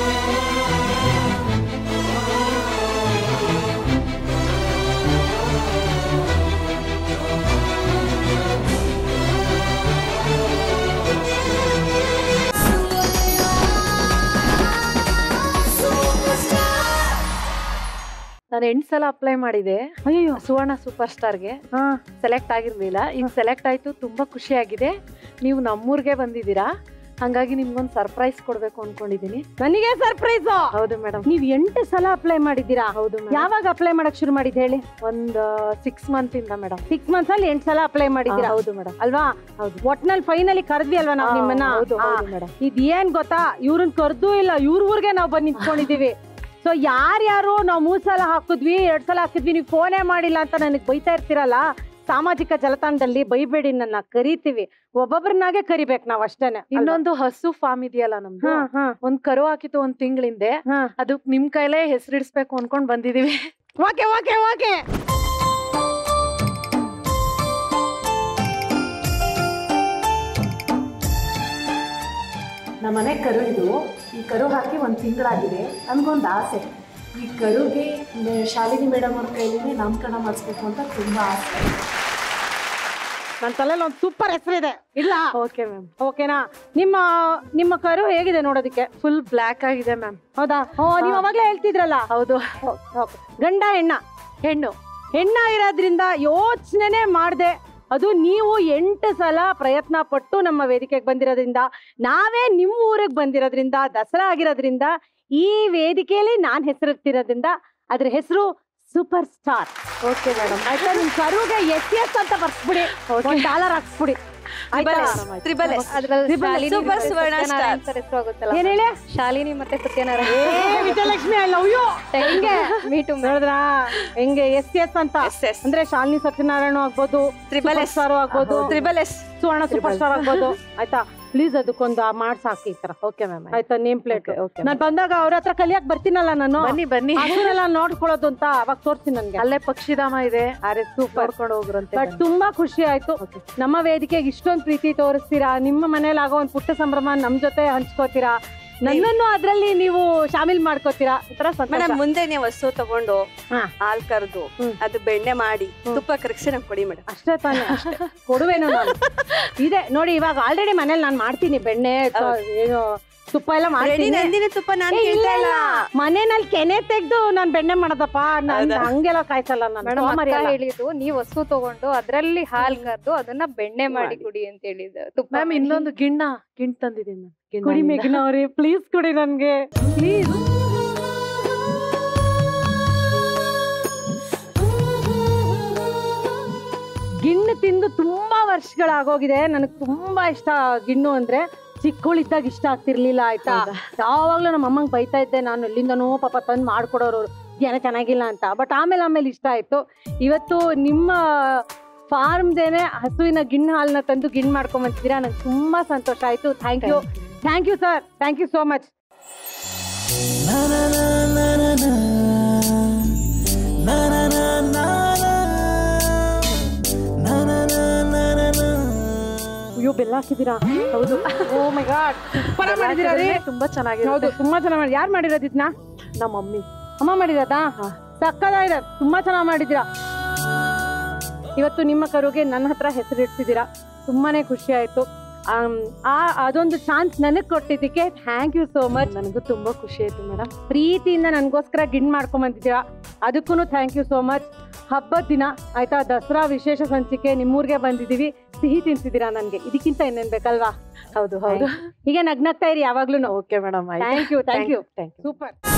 ನಾನು ಎಂಟು ಸಲ ಅಪ್ಲೈ ಮಾಡಿದೆ ಅಯ್ಯೋ ಸುವರ್ಣ ಸೂಪರ್ ಸ್ಟಾರ್ಗೆ ಸೆಲೆಕ್ಟ್ ಆಗಿರ್ಲಿಲ್ಲ ಈಗ ಸೆಲೆಕ್ಟ್ ಆಯ್ತು ತುಂಬಾ ಖುಷಿ ಆಗಿದೆ ನೀವು ನಮ್ಮೂರ್ಗೆ ಬಂದಿದ್ದೀರಾ ಹಂಗಾಗಿ ನಿಮ್ಗೊಂದು ಸರ್ಪ್ರೈಸ್ ಕೊಡ್ಬೇಕು ಅನ್ಕೊಂಡಿದೀನಿ ನನಗೆ ಸರ್ಪ್ರೈಸ್ ಹೌದು ಮೇಡಮ್ ನೀವ್ ಎಂಟು ಸಲ ಅಪ್ಲೈ ಮಾಡಿದ್ದೀರಾ ಹೌದು ಯಾವಾಗ ಅಪ್ಲೈ ಮಾಡಕ್ ಶುರು ಮಾಡಿದ್ ಹೇಳಿ ಒಂದು ಸಿಕ್ಸ್ ಮಂತ್ ಇಂದ ಮೇಡಮ್ ಸಿಕ್ಸ್ ಮಂತ್ಸ್ ಅಲ್ಲಿ ಎಂಟ್ ಸಲ ಅಪ್ಲೈ ಮಾಡಿದ್ದೀರಾ ಹಾ, ಹೌದು ಮೇಡಮ್ ಅಲ್ವಾ ಹೌದು ಒಟ್ನಲ್ಲಿ ಫೈನಲಿ ಕರ್ದ್ವಿ ಅಲ್ವಾ ನಾವ್ ಹಾ, ನಿಮ್ಮನ್ನ ಹೌದು, ಹಾ. ಹೌದು ಮೇಡಮ್ ಇದ್ ಏನ್ ಗೊತ್ತಾ ಇವ್ರನ್ ಕರ್ದು ಇಲ್ಲ ಇವ್ರ ಊರ್ಗೆ ನಾವ್ ಬಂದ್ ನಿಂತ್ಕೊಂಡಿದೀವಿ ಸೊ ಯಾರ್ಯಾರು ನಾವ್ ಮೂರ್ ಸಲ ಹಾಕಿದ್ವಿ ಎರಡ್ ಸಲ ಹಾಕಿದ್ವಿ ನೀವು ಫೋನೇ ಮಾಡಿಲ್ಲ ಅಂತ ನನಗ್ ಬೈತಾ ಇರ್ತೀರಲ್ಲ ಸಾಮಾಜಿಕ ಜಾಲತಾಣದಲ್ಲಿ ಬೈಬೇಡಿ ನನ್ನ ಕರಿತೀವಿ ಒಬ್ಬೊಬ್ರನ್ನಾಗೆ ಕರಿಬೇಕು ನಾವ್ ಅಷ್ಟೇನೆ ಇನ್ನೊಂದು ಹಸು ಫಾರ್ಮ್ ಇದೆಯಲ್ಲ ನಮ್ದು ಹಾ, ಹಾ. ಒಂದ್ ಕರು ಹಾಕಿತ್ತು ಒಂದ್ ತಿಂಗಳಿಂದೆ ಅದು ನಿಮ್ ಕೈಲೇ ಹೆಸರಿಡ್ಸ್ಬೇಕು ಅನ್ಕೊಂಡ್ ಬಂದಿದೀವಿ ಓಕೆ ಓಕೆ ಓಕೆ ನಮ್ಮ ಮನೆ ಕರು ಇದು ಈ ಕರು ಹಾಕಿ ಒಂದು ತಿಂಗಳಾಗಿದೆ ನನ್ಗೊಂದು ಆಸೆ ಈ ಕರುಗೆ ನೆ- ಶಾಲಿನಿ ಮೇಡಮ್ ಅವ್ರ ಕೈಲಿ ನಾಮಕರಣ ಮಾಡಿಸ್ಬೇಕು ಅಂತ ತುಂಬಾ ಆಸೆ ನನ್ನ ತಲೆಯಲ್ಲಿ ಒಂದು ಸೂಪರ್ ಹೆಸರಿದೆ ಇಲ್ಲ ಓಕೆ ಮ್ಯಾಮ್ ಓಕೆನಾ ನಿಮ್ಮ ನಿಮ್ಮ ಕರು ಹೇಗಿದೆ ನೋಡೋದಕ್ಕೆ ಫುಲ್ ಬ್ಲ್ಯಾಕ್ ಆಗಿದೆ ಮ್ಯಾಮ್ ಹೌದಾ ಓ ನೀವು ಅವಾಗ್ಲೇ ಹೇಳ್ತಿದ್ರಲ್ಲ ಹೌದು ಓಕೆ. ಗಂಡ ಹೆಣ್ಣ ಹೆಣ್ಣು ಹೆಣ್ಣಾಗಿರೋದ್ರಿಂದ ಯೋಚನೆ ಮಾಡದೆ ಅದು ನೀವು ಎಂಟು ಸಲ ಪ್ರಯತ್ನ ಪಟ್ಟು ನಮ್ಮ ವೇದಿಕೆಗೆ ಬಂದಿರೋದ್ರಿಂದ ನಾವೇ ನಿಮ್ಮ ಊರಿಗೆ ಬಂದಿರೋದ್ರಿಂದ ದಸರಾ ಆಗಿರೋದ್ರಿಂದ ಈ ವೇದಿಕೆಯಲ್ಲಿ ನಾನು ಹೆಸರಿರ್ತಿರೋದ್ರಿಂದ ಅದ್ರ ಹೆಸರು ಸೂಪರ್ ಸ್ಟಾರ್ ಓಕೆ ಮೇಡಮ್ ಆಯ್ತಾ ನಿಮ್ ಕರುಗೆ ಎಸ್ ಎಸ್ ಅಂತ ಬರ್ಸ್ಬಿಡಿ ಒಂದ್ ಡಾಲರ್ ಹಾಕ್ಸ್ಬಿಡಿ ಆಯ್ತಾ? Triple S Triple S. Super Suvarna star ಏನ್ ಹೇಳಿ ಶಾಲಿನಿ ಮತ್ತೆ ಸತ್ಯನಾರಾಯಣ ಏ ವಿಜಯಲಕ್ಷ್ಮಿ ಐ ಲವ್ ಯು ಹೆಂಗೆ ಮೀಟು ನೋಡಿದ್ರಾ ಹೆಂಗೆ ಎಸ್ ಎಸ್ ಅಂತ ಅಂದ್ರೆ ಶಾಲಿನಿ ಸತ್ಯನಾರಾಯಣ ಆಗ್ಬೋದು Triple Super S. ಸ್ಟಾರ್ ಆಗ್ಬೋದು triple S Suvarna super star ಆಗ್ಬೋದು ಆಯ್ತಾ ಪ್ಲೀಸ್ ಅದಕ್ಕೊಂದು ಮಾಡ್ಸ್ ಹಾಕಿ ಈ ತರ ಓಕೆ ಮ್ಯಾಮ್ ಆಯ್ತಾ ನೇಮ್ ಪ್ಲೇಟ್ okay, ನಾನು ಬಂದಾಗ ಅವ್ರ ಹತ್ರ ಕಲಿಯಕ್ ಬರ್ತೀನಲ್ಲ ನಾನು ಬನ್ನಿ ಬನ್ನಿ ಹಸುನೆಲ್ಲ ನೋಡ್ಕೊಳ್ಳೋದು ಅಂತ ಅವಾಗ ತೋರ್ಸಿ ನನ್ಗೆ ಅಲ್ಲೇ ಪಕ್ಷಿಧಾಮ ಇದೆ ಅರೆ ಸೂಪರ್ ನೋಡ್ಕೊಂಡು ಹೋಗ್ರಂತೆ ಬಟ್ ತುಂಬಾ ಖುಷಿ ಆಯ್ತು ನಮ್ಮ ವೇದಿಕೆಗೆ ಇಷ್ಟೊಂದು ಪ್ರೀತಿ ತೋರಿಸ್ತೀರಾ ನಿಮ್ಮ ಮನೇಲಿ ಆಗೋ ಒಂದು ಪುಟ್ಟ ಸಂಭ್ರಮ ನಮ್ ಜೊತೆ ಹಂಚ್ಕೋತೀರಾ ನನ್ನನ್ನು ಅದ್ರಲ್ಲಿ ನೀವು ಶಾಮಿಲ್ ಮಾಡ್ಕೋತೀರಾ ಒಂಥರ ಸಂತೋಷ ಮೇಡಮ್ ಮುಂದೆ ನೀವು ಹಸು ತಗೊಂಡು ಹಾ. ಹಾಲ್ ಕರೆದು ಅದು ಬೆಣ್ಣೆ ಮಾಡಿ ತುಪ್ಪ ಕರಗಿಸಿ ನಂಗೆ ಕೊಡಿ ಮೇಡಮ್ ಅಷ್ಟೇ ತಾನೇ ಅಷ್ಟೇ. ಕೊಡುವೇನು ನಾನು ಇದೆ ನೋಡಿ ಇವಾಗ ಆಲ್ರೆಡಿ ಮನೇಲಿ ನಾನು ಮಾಡ್ತೀನಿ ಬೆಣ್ಣೆ ತ- ಏನು ತುಪ್ಪ ಎಲ್ಲ ರೆಡಿ ಮಾಡ್ತೀನಿ ನಂದಿನಿ ತುಪ್ಪ ನಾನು ಏ, ಇಲ್ಲ, ಕೇಳ್ತಾ ಇಲ್ಲ ಇಲ್ಲ. ಮನೆಯಲ್ಲಿ ಕೆನೆ ತೆಗ್ದು ನಾನ್ ಬೆಣ್ಣೆ ಮಾಡೋದಪ್ಪ ನಾನ್ ಹಂಗೆಲ್ಲ ಕಾಯ್ಸಲ್ಲ ನಾನು ಮೇಡಮ್ ಸೋಮಾರಿ ಅಲ್ಲ. ಹೇಳಿದ್ದು ನೀವು ಹಸು ತಗೊಂಡು ಅದ್ರಲ್ಲಿ ಹಾಲ್ ಕರೆದು ಅದನ್ನ ಬೆಣ್ಣೆ ಮಾಡಿ ಕುಡಿ ಅಂತ ಹೇಳಿದ್ದು ತುಪ್ಪ ಮ್ಯಾಮ್ ಮಾಡಿ. ಇನ್ನೊಂದು ಗಿಣ್ಣ ಗಿಣ್ ತಂದಿದ್ದೀನಿ ಮ್ಯಾಮ್ ಕುಡಿ ಮೇಘನ ಅವ್ರೆ ಪ್ಲೀಸ್ ಕುಡಿ ನನ್ಗೆ ಪ್ಲೀಸ್ ಗಿಣ್ಣು ತಿಂದು ತುಂಬಾ ವರ್ಷಗಳಾಗೋಗಿದೆ ನನಗೆ ತುಂಬಾ ಇಷ್ಟ ಗಿಣ್ಣು ಅಂದ್ರೆ ಚಿಕ್ಕವಳಿದ್ದಾಗ ಇಷ್ಟ ಆಗ್ತಿರ್ಲಿಲ್ಲ ಆಯ್ತಾ ಯಾವಾಗ್ಲೂ ನಮ್ಮ ಅಮ್ಮಂಗ್ ಬೈತಾ ಇದ್ದೆ ನಾನು ಎಲ್ಲಿಂದನೋ ಪಾಪ ತಂದು ಮಾಡ್ಕೊಡೋರು ಏನೋ ಚೆನ್ನಾಗಿಲ್ಲ ಅಂತ ಬಟ್ ಆಮೇಲೆ ಆಮೇಲೆ ಇಷ್ಟ ಆಯ್ತು ಇವತ್ತು ನಿಮ್ಮ ಫಾರ್ಮ್ದೇನೆ ಹಸುವಿನ ಗಿಣ್ಣು ಹಾಲನ್ನ ತಂದು ಗಿಣ್ಣು ಮಾಡ್ಕೊಂಬಂತಿದ್ದೀರಾ ನಂಗೆ ತುಂಬಾ ಸಂತೋಷ ಆಯ್ತು thank you thank you sir thank you so much ಅಯ್ಯೋ ಬೆಲ್ಲ ಹಾಕಿದ್ದೀರಾ ಹೌದು ಓ ಮೈ ಗಾಡ್ ಸೂಪರ್ ಮಾಡಿದ್ದೀರಾ ರೀ ತುಂಬಾ ಚೆನ್ನಾಗಿದೆ ಹೌದು ತುಂಬಾ ಚೆನ್ನಾಗಿ ಮಾಡಿ ಯಾರು ಮಾಡಿರೋದು ಇದನ್ನ ನಮ್ಮ ಮಮ್ಮಿ ಅಮ್ಮ ಮಾಡಿರೋದಾ ಸಕ್ಕದಾಗಿದೆ ತುಂಬಾ ಚೆನ್ನಾಗಿ ಮಾಡಿದ್ದೀರಾ ಇವತ್ತು ನಿಮ್ಮ ಕರುಗೆ ನನ್ನ ಹತ್ರ ಹೆಸರು ಇಡ್ತಿದ್ದೀರಾ ತುಂಬಾನೇ ಖುಷಿ ಆಯ್ತು ಆಮ್, ಆ ಅದೊಂದು ಚಾನ್ಸ್ ನನಗೆ ಕೊಟ್ಟಿದ್ದಕ್ಕೆ ಥ್ಯಾಂಕ್ ಯು ಸೋ ಮಚ್ ನನಗೂ ತುಂಬಾ ಖುಷಿ ಆಯ್ತು ಮೇಡಮ್ ಪ್ರೀತಿಯಿಂದ ನನಗೋಸ್ಕರ ಗಿಣ್ ಮಾಡ್ಕೊಂಡ್ ಬಂದಿದ್ದೀರಾ ಅದಕ್ಕೂ ಥ್ಯಾಂಕ್ ಯು ಸೋ ಮಚ್ ಹಬ್ಬದ ದಿನ ಆಯ್ತಾ ದಸರಾ ವಿಶೇಷ ಸಂಚಿಕೆ ನಿಮ್ಮೂರ್ಗೆ ಬಂದಿದ್ದೀವಿ ಸಿಹಿ ತಿನ್ಸಿದ್ದೀರಾ ನನಗೆ ಇದಕ್ಕಿಂತ ಇನ್ನೇನ್ ಬೇಕಲ್ವಾ ಹೌದು ಹೌದು ಹೀಗೆ ನಗ್ನಗ್ತಾ ಇರಿ ಯಾವಾಗ್ಲೂ okay madam thank you thank you thank you super